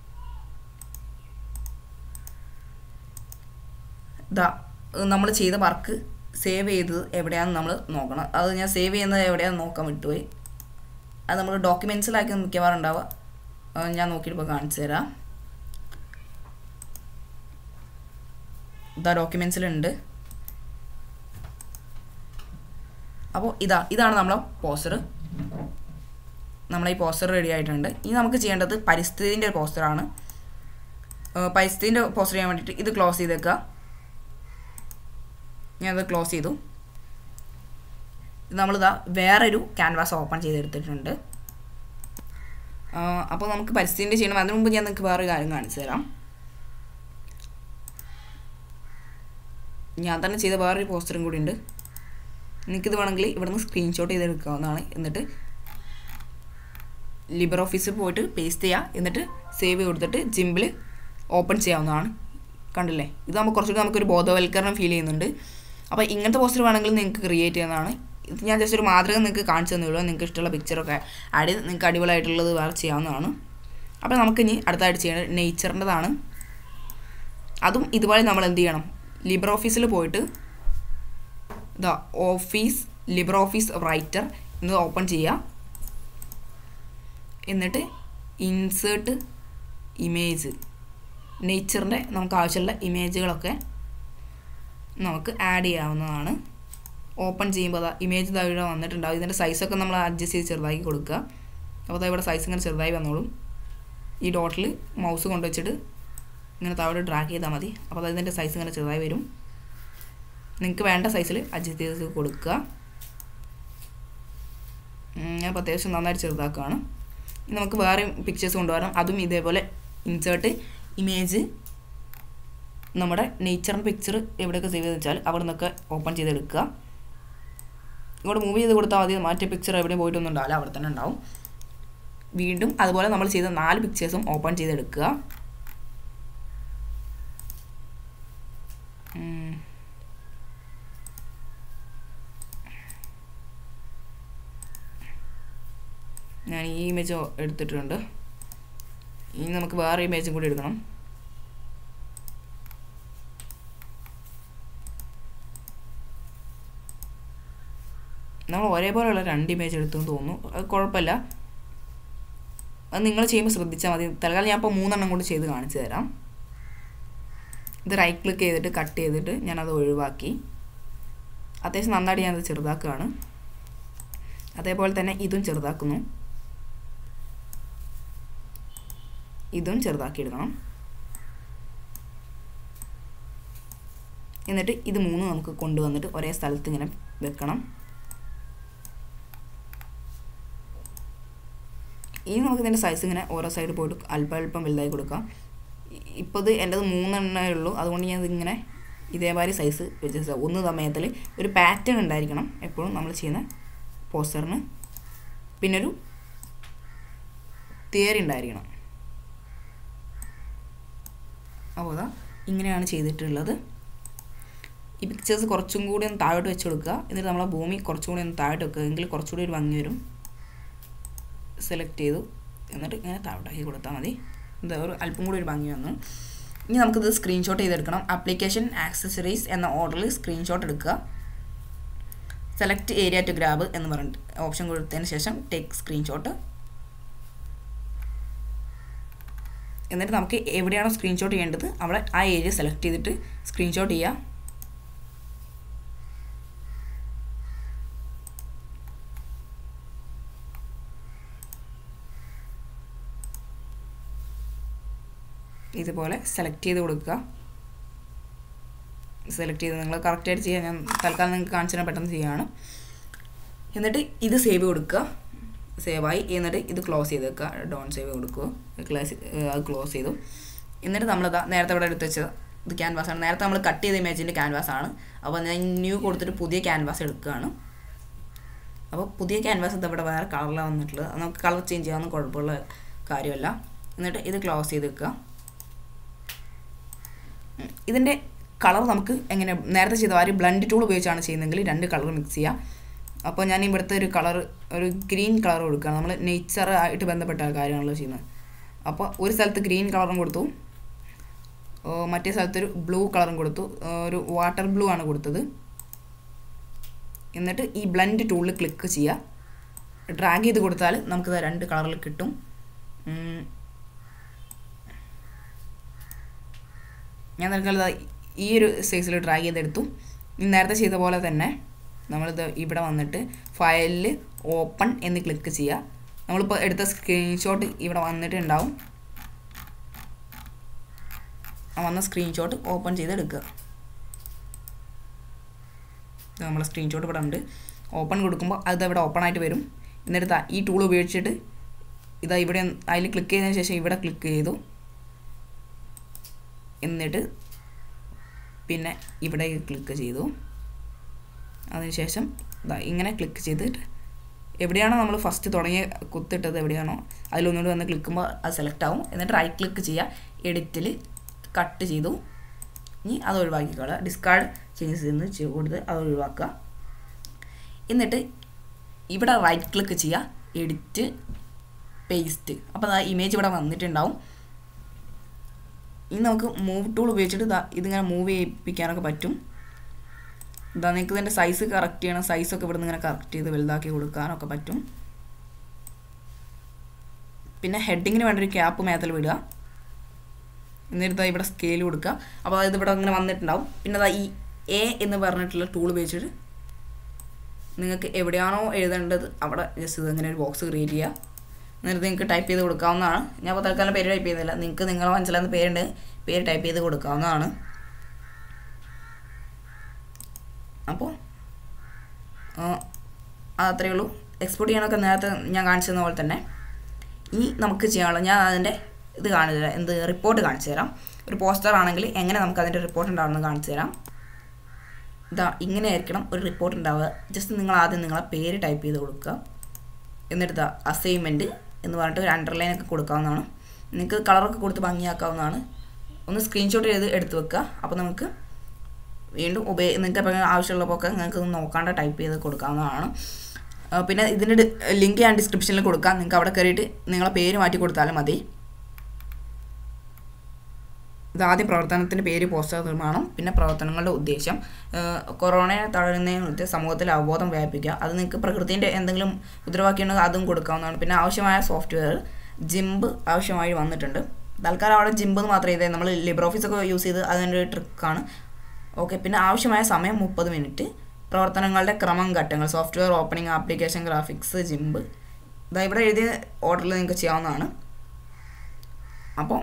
ഇതാ നമ്മൾ ചെയ്ത വർക്ക് സേവ് ചെയ്തത് എവിടെയാണെന്ന് നമ്മൾ നോക്കണം അത് ഞാൻ സേവ് ചെയ്യുന്നത് എവിടെയാണെന്ന് നോക്കാൻ വിട്ടുപോയി അത് നമ്മൾ ഡോക്യുമെൻറ്റ്സിലാക്കി മിക്കവാറും ഉണ്ടാവുക അത് ഞാൻ നോക്കിയിട്ട് ഇപ്പോൾ കാണിച്ചു തരാം ഇതാ ഡോക്യുമെൻറ്റ്സിലുണ്ട് അപ്പോൾ ഇതാ ഇതാണ് നമ്മളെ പോസ്റ്റർ നമ്മളെ ഈ പോസ്റ്റർ റെഡി ആയിട്ടുണ്ട് ഇനി നമുക്ക് ചെയ്യേണ്ടത് പരിസ്ഥിതിൻ്റെ ഒരു പോസ്റ്ററാണ് പരിസ്ഥിതിൻ്റെ പോസ്റ്റർ ചെയ്യാൻ വേണ്ടിയിട്ട് ഇത് ക്ലോസ് ചെയ്തേക്കുക ഞാനത് ക്ലോസ് ചെയ്തു നമ്മളിതാ വേറൊരു ക്യാൻവാസ് ഓപ്പൺ ചെയ്തെടുത്തിട്ടുണ്ട് അപ്പോൾ നമുക്ക് പരിസ്ഥിതിൻ്റെ ചെയ്യണം അതിനു മുമ്പ് ഞാൻ നിങ്ങൾക്ക് വേറൊരു കാര്യം കാണിച്ചു തരാം ഞാൻ തന്നെ ചെയ്ത വേറൊരു പോസ്റ്ററും കൂടി ഉണ്ട് നിങ്ങൾക്കിത് വേണമെങ്കിൽ ഇവിടുന്ന് സ്ക്രീൻഷോട്ട് ചെയ്തെടുക്കാവുന്നതാണ് എന്നിട്ട് ലിബർ ഓഫീസിൽ പോയിട്ട് പേസ്റ്റ് ചെയ്യുക എന്നിട്ട് സേവ് കൊടുത്തിട്ട് ജിമ്പിൽ ഓപ്പൺ ചെയ്യാവുന്നതാണ് കണ്ടില്ലേ ഇത് നമുക്ക് കുറച്ചുകൂടി നമുക്കൊരു ബോധവൽക്കരണം ഫീൽ ചെയ്യുന്നുണ്ട് അപ്പോൾ ഇങ്ങനത്തെ പോസ്റ്റർ വേണമെങ്കിൽ നിങ്ങൾക്ക് ക്രിയേറ്റ് ചെയ്യുന്നതാണ് ഇത് ഞാൻ ജസ്റ്റ് ഒരു മാതൃക നിങ്ങൾക്ക് കാണിച്ചു തന്നേ ഉള്ളൂ നിങ്ങൾക്ക് ഇഷ്ടമുള്ള പിക്ചറൊക്കെ ആഡ് ചെയ്ത് നിങ്ങൾക്ക് അടിപൊളിയായിട്ടുള്ളത് വേറെ ചെയ്യാവുന്നതാണ് അപ്പോൾ നമുക്ക് ഇനി അടുത്തായിട്ട് ചെയ്യേണ്ടത് നേച്ചറിൻ്റെതാണ് അതും ഇതുപോലെ നമ്മൾ എന്ത് ചെയ്യണം ലിബർ ഓഫീസിൽ പോയിട്ട് the office Libre Office Writer എന്ന് ഓപ്പൺ ചെയ്യുക എന്നിട്ട് ഇൻസേർട്ട് ഇമേജ് നേച്ചറിൻ്റെ നമുക്ക് ആവശ്യമുള്ള ഇമേജുകളൊക്കെ നമുക്ക് ആഡ് ചെയ്യാവുന്നതാണ് ഓപ്പൺ ചെയ്യുമ്പോൾ അതാ ഇമേജ് ഇതാ ഇവിടെ വന്നിട്ടുണ്ടാവും ഇതിൻ്റെ സൈസൊക്കെ നമ്മൾ അഡ്ജസ്റ്റ് ചെയ്ത് ചെറുതാക്കി കൊടുക്കുക അപ്പോൾ അതാ ഇവിടെ സൈസ് ഇങ്ങനെ ചെറുതായി വന്നോളും ഈ ഡോട്ടിൽ മൗസ് കൊണ്ടുവച്ചിട്ട് ഇങ്ങനെ താഴെ ഡ്രാഗ് ചെയ്താൽ മതി അപ്പോൾ അത് ഇതിൻ്റെ സൈസ് ഇങ്ങനെ ചെറുതായി വരും നിങ്ങൾക്ക് വേണ്ട സൈസിൽ അഡ്ജസ്റ്റ് ചെയ്ത് കൊടുക്കുക ഞാൻ ഇപ്പോൾ അത്യാവശ്യം നന്നായിട്ട് ചെറുതാക്കുകയാണ് ഇനി നമുക്ക് വേറെയും പിക്ചേഴ്സ് കൊണ്ടുവരാം അതും ഇതേപോലെ ഇൻസേർട്ട് ഇമേജ് നമ്മുടെ നേച്ചറിൻ്റെ പിക്ചർ എവിടെയൊക്കെ സേവ് ചെയ്ത് വെച്ചാൽ അവിടെ നിന്നൊക്കെ ഓപ്പൺ ചെയ്തെടുക്കുക ഇങ്ങോട്ട് മൂവ് ചെയ്ത് കൊടുത്താൽ മതി മറ്റേ പിക്ചർ എവിടെയും പോയിട്ടൊന്നും ഉണ്ടാവില്ല അവിടെ തന്നെ ഉണ്ടാവും വീണ്ടും അതുപോലെ നമ്മൾ ചെയ്ത നാല് പിക്ചേഴ്സും ഓപ്പൺ ചെയ്തെടുക്കുക ഞാൻ ഈ ഇമേജ് എടുത്തിട്ടുണ്ട് ഇനി നമുക്ക് വേറെ ഇമേജും കൂടി എടുക്കണം നമ്മൾ ഒരേപോലെയുള്ള രണ്ട് ഇമേജ് എടുത്തെന്ന് തോന്നുന്നു അത് കുഴപ്പമില്ല അത് നിങ്ങൾ ചെയ്യുമ്പോൾ ശ്രദ്ധിച്ചാൽ മതി തൽക്കാലം ഞാൻ ഇപ്പോൾ മൂന്നെണ്ണം കൊണ്ട് ചെയ്ത് കാണിച്ചു തരാം ഇത് റൈറ്റ് ക്ലിക്ക് ചെയ്തിട്ട് കട്ട് ചെയ്തിട്ട് ഞാനത് ഒഴിവാക്കി അത്യാവശ്യം നന്നായിട്ട് ഞാനത് ചെറുതാക്കുകയാണ് അതേപോലെ തന്നെ ഇതും ചെറുതാക്കുന്നു ഇതും ചെറുതാക്കി എടുക്കണം എന്നിട്ട് ഇത് മൂന്നും നമുക്ക് കൊണ്ടുവന്നിട്ട് ഒരേ സ്ഥലത്ത് ഇങ്ങനെ വെക്കണം ഇനി നമുക്ക് ഇതിൻ്റെ സൈസ് ഇങ്ങനെ ഓരോ സൈഡ് പോയിട്ട് അല്പം അല്പം വലുതായി കൊടുക്കാം ഇപ്പോൾ ഇത് എൻ്റെത് മൂന്നെണ്ണേ ഉള്ളൂ അതുകൊണ്ട് ഞാൻ ഇതിങ്ങനെ ഇതേമാതിരി സൈസ് വെച്ച് ഒന്ന് സമയത്തിൽ ഒരു പാറ്റേൺ ഉണ്ടായിരിക്കണം എപ്പോഴും നമ്മൾ ചെയ്യുന്ന പോസ്റ്ററിന് പിന്നെ ഒരു തിയറി ഉണ്ടായിരിക്കണം അപ്പോൾ അതാ ഇങ്ങനെയാണ് ചെയ്തിട്ടുള്ളത് ഈ പിക്ചേഴ്സ് കുറച്ചും കൂടി ഒന്ന് താഴോട്ട് വെച്ച് കൊടുക്കുക എന്നിട്ട് നമ്മളെ ഭൂമി കുറച്ചും കൂടി ഒന്ന് താഴോട്ട് വെക്കുക എങ്കിൽ കുറച്ചുകൂടി ഒരു ഭംഗി വരും സെലക്ട് ചെയ്തു എന്നിട്ട് ഇങ്ങനെ താഴോട്ടാക്കി കൊടുത്താൽ മതി എന്താ ഒരു അല്പം കൂടി ഒരു ഭംഗി വന്നു ഇനി നമുക്കിത് സ്ക്രീൻഷോട്ട് ചെയ്തെടുക്കണം ആപ്ലിക്കേഷൻ ആക്സസറീസ് എന്ന ഓർഡറിൽ സ്ക്രീൻഷോട്ട് എടുക്കുക സെലക്ട് ഏരിയ ടു ഗ്രാബ് എന്ന് പറഞ്ഞിട്ട് ഓപ്ഷൻ കൊടുത്തതിന് ശേഷം ടേക്ക് സ്ക്രീൻഷോട്ട് എന്നിട്ട് നമുക്ക് എവിടെയാണോ സ്ക്രീൻഷോട്ട് ചെയ്യേണ്ടത് അവിടെ ആ ഏരിയ സെലക്ട് ചെയ്തിട്ട് സ്ക്രീൻഷോട്ട് ചെയ്യുക ഇതുപോലെ സെലക്ട് ചെയ്ത് കൊടുക്കുക സെലക്ട് ചെയ്ത് നിങ്ങൾ കറക്റ്റായിട്ട് ചെയ്യാൻ ഞാൻ തൽക്കാലം നിങ്ങൾക്ക് കാണിച്ചു തരാൻ പെട്ടെന്ന് ചെയ്യുകയാണ് എന്നിട്ട് ഇത് സേവ് കൊടുക്കുക സേവായി എന്നിട്ട് ഇത് ക്ലോസ് ചെയ്ത് വെക്കുക ഡോൺ സേവ് കൊടുക്കുക ക്ലാസ് അത് ക്ലോസ് ചെയ്തു എന്നിട്ട് നമ്മളിതാ നേരത്തെ ഇവിടെ എടുത്ത് വെച്ചത് ഇത് ക്യാൻവാസ് ആണ് നേരത്തെ നമ്മൾ കട്ട് ചെയ്ത ഇമേജിൻ്റെ ക്യാൻവാസ് ആണ് അപ്പോൾ ഞാൻ ന്യൂ കൊടുത്തിട്ട് പുതിയ ക്യാൻവാസ് എടുക്കുകയാണ് അപ്പോൾ പുതിയ ക്യാൻവാസ് ഇത് ഇവിടെ വേറെ കളറിലാണ് വന്നിട്ടുള്ളത് അത് നമുക്ക് കളർ ചേഞ്ച് ചെയ്യാവുന്ന കുഴപ്പമുള്ള കാര്യമല്ല എന്നിട്ട് ഇത് ക്ലോസ് ചെയ്ത് വെക്കുക ഉം. ഇതിൻ്റെ കളർ നമുക്ക് എങ്ങനെ നേരത്തെ ചെയ്ത ആ ഒരു ബ്ലൻഡ് ടൂൾ ഉപയോഗിച്ചാണ് ചെയ്യുന്നതെങ്കിൽ രണ്ട് കളർ മിക്സ് ചെയ്യുക അപ്പോൾ ഞാൻ ഇവിടുത്തെ ഒരു കളർ ഒരു ഗ്രീൻ കളർ കൊടുക്കുക നമ്മൾ നേച്ചർ ആയിട്ട് ബന്ധപ്പെട്ട കാര്യമാണല്ലോ ചെയ്യുന്നത് അപ്പോൾ ഒരു സ്ഥലത്ത് ഗ്രീൻ കളറും കൊടുത്തു ഓ, മറ്റേ സ്ഥലത്ത് ഒരു ബ്ലൂ കളറും കൊടുത്തു ഓ, ഒരു വാട്ടർ ബ്ലൂ ആണ് കൊടുത്തത് എന്നിട്ട് ഈ ബ്ലൻഡ് ടൂളിൽ ക്ലിക്ക് ചെയ്യുക ഡ്രാഗ് ചെയ്ത് കൊടുത്താൽ നമുക്കിത് രണ്ട് കളറിൽ കിട്ടും ഉം. ഞാൻ തൽക്കാലം ഈ ഒരു സൈസിൽ ഡ്രാഗ് ചെയ്തെടുത്തു ഇനി നേരത്തെ ചെയ്ത പോലെ തന്നെ നമ്മളിത് ഇവിടെ വന്നിട്ട് ഫയലിൽ ഓപ്പൺ എന്ന് ക്ലിക്ക് ചെയ്യുക നമ്മളിപ്പോൾ എടുത്ത സ്ക്രീൻഷോട്ട് ഇവിടെ വന്നിട്ട് ഉണ്ടാവും ആ വന്ന സ്ക്രീൻഷോട്ട് ഓപ്പൺ ചെയ്തെടുക്കുക ഇത് നമ്മളെ സ്ക്രീൻഷോട്ട് ഇവിടെ ഉണ്ട് ഓപ്പൺ കൊടുക്കുമ്പോൾ അത് ഇവിടെ ഓപ്പൺ ആയിട്ട് വരും എന്നിട്ട് ദാ ഈ ടൂൾ ഉപയോഗിച്ചിട്ട് ഇതാ ഇവിടെ അതിൽ ക്ലിക്ക് ചെയ്തതിന് ശേഷം ഇവിടെ ക്ലിക്ക് ചെയ്തു എന്നിട്ട് പിന്നെ ഇവിടെ ക്ലിക്ക് ചെയ്തു അതിനുശേഷം ഇതാ ഇങ്ങനെ ക്ലിക്ക് ചെയ്തിട്ട് എവിടെയാണോ നമ്മൾ ഫസ്റ്റ് തുടങ്ങിയ കുത്തിട്ടത് എവിടെയാണോ അതിലൊന്നുകൂടി വന്ന് ക്ലിക്കുമ്പോൾ അത് സെലക്ട് ആവും എന്നിട്ട് റൈറ്റ് ക്ലിക്ക് ചെയ്യുക എഡിറ്റിൽ കട്ട് ചെയ്തു ഇനി അത് ഒഴിവാക്കിക്കളയുക ഡിസ്കാർഡ് ചേഞ്ചസ് എന്ന് ചെയ്ത് കൊടുത്ത് അത് ഒഴിവാക്കുക എന്നിട്ട് ഇവിടെ റൈറ്റ് ക്ലിക്ക് ചെയ്യുക എഡിറ്റ് പേസ്റ്റ് അപ്പോൾ ആ ഇമേജ് ഇവിടെ വന്നിട്ടുണ്ടാവും ഇനി നമുക്ക് മൂവ് ടൂൾ ഉപയോഗിച്ചിട്ട് ദാ ഇതിങ്ങനെ മൂവ് ചെയ്യിപ്പിക്കാനൊക്കെ പറ്റും ഇതാ നിങ്ങൾക്ക് ഇതിൻ്റെ സൈസ് കറക്റ്റ് ചെയ്യണം സൈസൊക്കെ ഇവിടെ നിന്ന് ഇങ്ങനെ കറക്റ്റ് ചെയ്ത് വലുതാക്കി കൊടുക്കാനൊക്കെ പറ്റും പിന്നെ ഹെഡിങ്ങിന് വേണ്ട ഒരു ക്യാപ്പ് മേത്തൽ വിടുക എന്നിട്ട് ദാ ഇവിടെ സ്കെയിൽ കൊടുക്കുക അപ്പോൾ അതായത് ഇവിടെ ഇങ്ങനെ വന്നിട്ടുണ്ടാവും പിന്നെ ദാ ഈ എ എന്ന് പറഞ്ഞിട്ടുള്ള ടൂൾ ഉപയോഗിച്ചിട്ട് നിങ്ങൾക്ക് എവിടെയാണോ എഴുതേണ്ടത് അവിടെ ജസ്റ്റ് ഇത് ഇങ്ങനെ ഒരു ബോക്സ് ക്രിയേറ്റ് ചെയ്യുക എന്നിട്ട് നിങ്ങൾക്ക് ടൈപ്പ് ചെയ്ത് കൊടുക്കാവുന്നതാണ് ഞാൻ ഇപ്പോൾ തൽക്കാലം പേര് ടൈപ്പ് ചെയ്യുന്നില്ല നിങ്ങൾക്ക് നിങ്ങളെ മനസ്സിലാകുന്ന പേരുണ്ട് പേര് ടൈപ്പ് ചെയ്ത് കൊടുക്കാവുന്നതാണ് അപ്പോൾ അത്രയേ ഉള്ളൂ എക്സ്പോർട്ട് ചെയ്യാനൊക്കെ നേരത്തെ ഞാൻ കാണിച്ചു തന്ന പോലെ തന്നെ ഇനി നമുക്ക് ചെയ്യാനുള്ള ഞാൻ അതിൻ്റെ ഇത് കാണിച്ചു തരാം എന്ത് റിപ്പോർട്ട് കാണിച്ചു തരാം ഒരു പോസ്റ്റർ ആണെങ്കിൽ എങ്ങനെ നമുക്ക് അതിൻ്റെ റിപ്പോർട്ട് ഉണ്ടാവുമെന്ന് കാണിച്ചു തരാം ഇതാ ഇങ്ങനെ ആയിരിക്കണം ഒരു റിപ്പോർട്ട് ഉണ്ടാവുക ജസ്റ്റ് നിങ്ങൾ ആദ്യം നിങ്ങളെ പേര് ടൈപ്പ് ചെയ്ത് കൊടുക്കുക എന്നിട്ട് ഇതാ അസൈൻമെൻറ്റ് എന്ന് പറഞ്ഞിട്ട് ഒരു അണ്ടർലൈൻ ഒക്കെ കൊടുക്കാവുന്നതാണ് നിങ്ങൾക്ക് കളറൊക്കെ കൊടുത്ത് ഭംഗിയാക്കാവുന്നതാണ് ഒന്ന് സ്ക്രീൻഷോട്ട് ചെയ്ത് എടുത്ത് വെക്കുക അപ്പോൾ നമുക്ക് വീണ്ടും ഉപയോഗ നിങ്ങൾക്ക് എപ്പോൾ ആവശ്യമുള്ളപ്പോൾ ഒക്കെ നിങ്ങൾക്ക് ഒന്ന് നോക്കാണ്ട് ടൈപ്പ് ചെയ്ത് കൊടുക്കാവുന്നതാണ് ആ, പിന്നെ ഇതിൻ്റെ ലിങ്ക് ഞാൻ ഡിസ്ക്രിപ്ഷനിൽ കൊടുക്കാം നിങ്ങൾക്ക് അവിടെ കയറിയിട്ട് നിങ്ങളെ പേര് മാറ്റി കൊടുത്താലും മതി ഇതാദ്യം പ്രവർത്തനത്തിൻ്റെ പേര് പോസ്റ്റർ നിർമ്മാണം പിന്നെ പ്രവർത്തനങ്ങളുടെ ഉദ്ദേശം ഏഹ് കൊറോണയെ തടയുന്നതിന് സമൂഹത്തിൽ അവബോധം വ്യാപിപ്പിക്കുക അത് നിങ്ങൾക്ക് പ്രകൃതിൻ്റെ എന്തെങ്കിലും മുദ്രാവാക്യമുണ്ടെങ്കിൽ അതും കൊടുക്കാവുന്നതാണ് പിന്നെ ആവശ്യമായ സോഫ്റ്റ്വെയർ ജിംബ് ആവശ്യമായി വന്നിട്ടുണ്ട് തൽക്കാലം അവിടെ ജിംബ് എന്ന് മാത്രമേ ചെയ്തേ നമ്മൾ ലിബ്ര ഓഫീസൊക്കെ യൂസ് ചെയ്ത് അതിൻ്റെ ഒരു ട്രിക്കാണ് ഓക്കെ പിന്നെ ആവശ്യമായ സമയം മുപ്പത് മിനിറ്റ് പ്രവർത്തനങ്ങളുടെ ക്രമം ഘട്ടങ്ങൾ software opening application graphics GIMP ഇതാ ഇവിടെ എഴുതിയ ഓർഡറിൽ നിങ്ങൾക്ക് ചെയ്യാവുന്നതാണ് അപ്പോൾ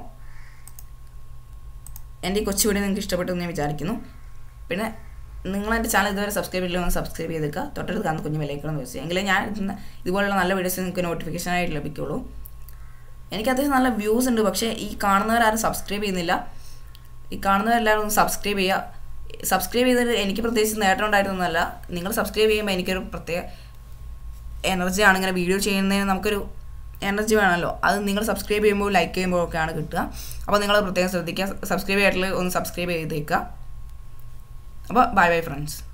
എൻ്റെ ഈ കൊച്ചു വീഡിയോ നിങ്ങൾക്ക് ഇഷ്ടപ്പെട്ടു എന്ന് ഞാൻ വിചാരിക്കുന്നു പിന്നെ നിങ്ങൾ എൻ്റെ ചാനൽ ഇതുവരെ സബ്സ്ക്രൈബ് ചെയ്യില്ല ഒന്ന് സബ്സ്ക്രൈബ് ചെയ്തേക്കുക തൊട്ടടുത്ത് കാണുന്ന കുഞ്ഞു വിലയിക്കണം വെച്ച് എങ്കിലേ ഞാൻ ഇടുന്ന ഇതുപോലുള്ള നല്ല വീഡിയോസ് നിങ്ങൾക്ക് നോട്ടിഫിക്കേഷൻ ആയിട്ട് ലഭിക്കുള്ളൂ എനിക്ക് അത്യാവശ്യം നല്ല വ്യൂസ് ഉണ്ട് പക്ഷേ ഈ കാണുന്നവരാരും സബ്സ്ക്രൈബ് ചെയ്യുന്നില്ല ഈ കാണുന്നവരെല്ലാവരും ഒന്ന് സബ്സ്ക്രൈബ് ചെയ്യുക സബ്സ്ക്രൈബ് ചെയ്തിട്ട് എനിക്ക് പ്രത്യേകിച്ച് നേട്ടം ഉണ്ടായിട്ടൊന്നുമല്ല നിങ്ങൾ സബ്സ്ക്രൈബ് ചെയ്യുമ്പോൾ എനിക്കൊരു പ്രത്യേക എനർജിയാണ് ഇങ്ങനെ വീഡിയോ ചെയ്യുന്നതിന് നമുക്കൊരു എനർജി വേണമല്ലോ അത് നിങ്ങൾ സബ്സ്ക്രൈബ് ചെയ്യുമ്പോൾ ലൈക്ക് ചെയ്യുമ്പോൾ ഒക്കെയാണ് കിട്ടുക അപ്പോൾ നിങ്ങൾ പ്രത്യേകം ശ്രദ്ധിക്കുക സബ്സ്ക്രൈബ് ചെയ്തിട്ടുള്ള ഒന്ന് സബ്സ്ക്രൈബ് ചെയ്തേക്കുക അപ്പോൾ ബൈ ബൈ ഫ്രണ്ട്സ്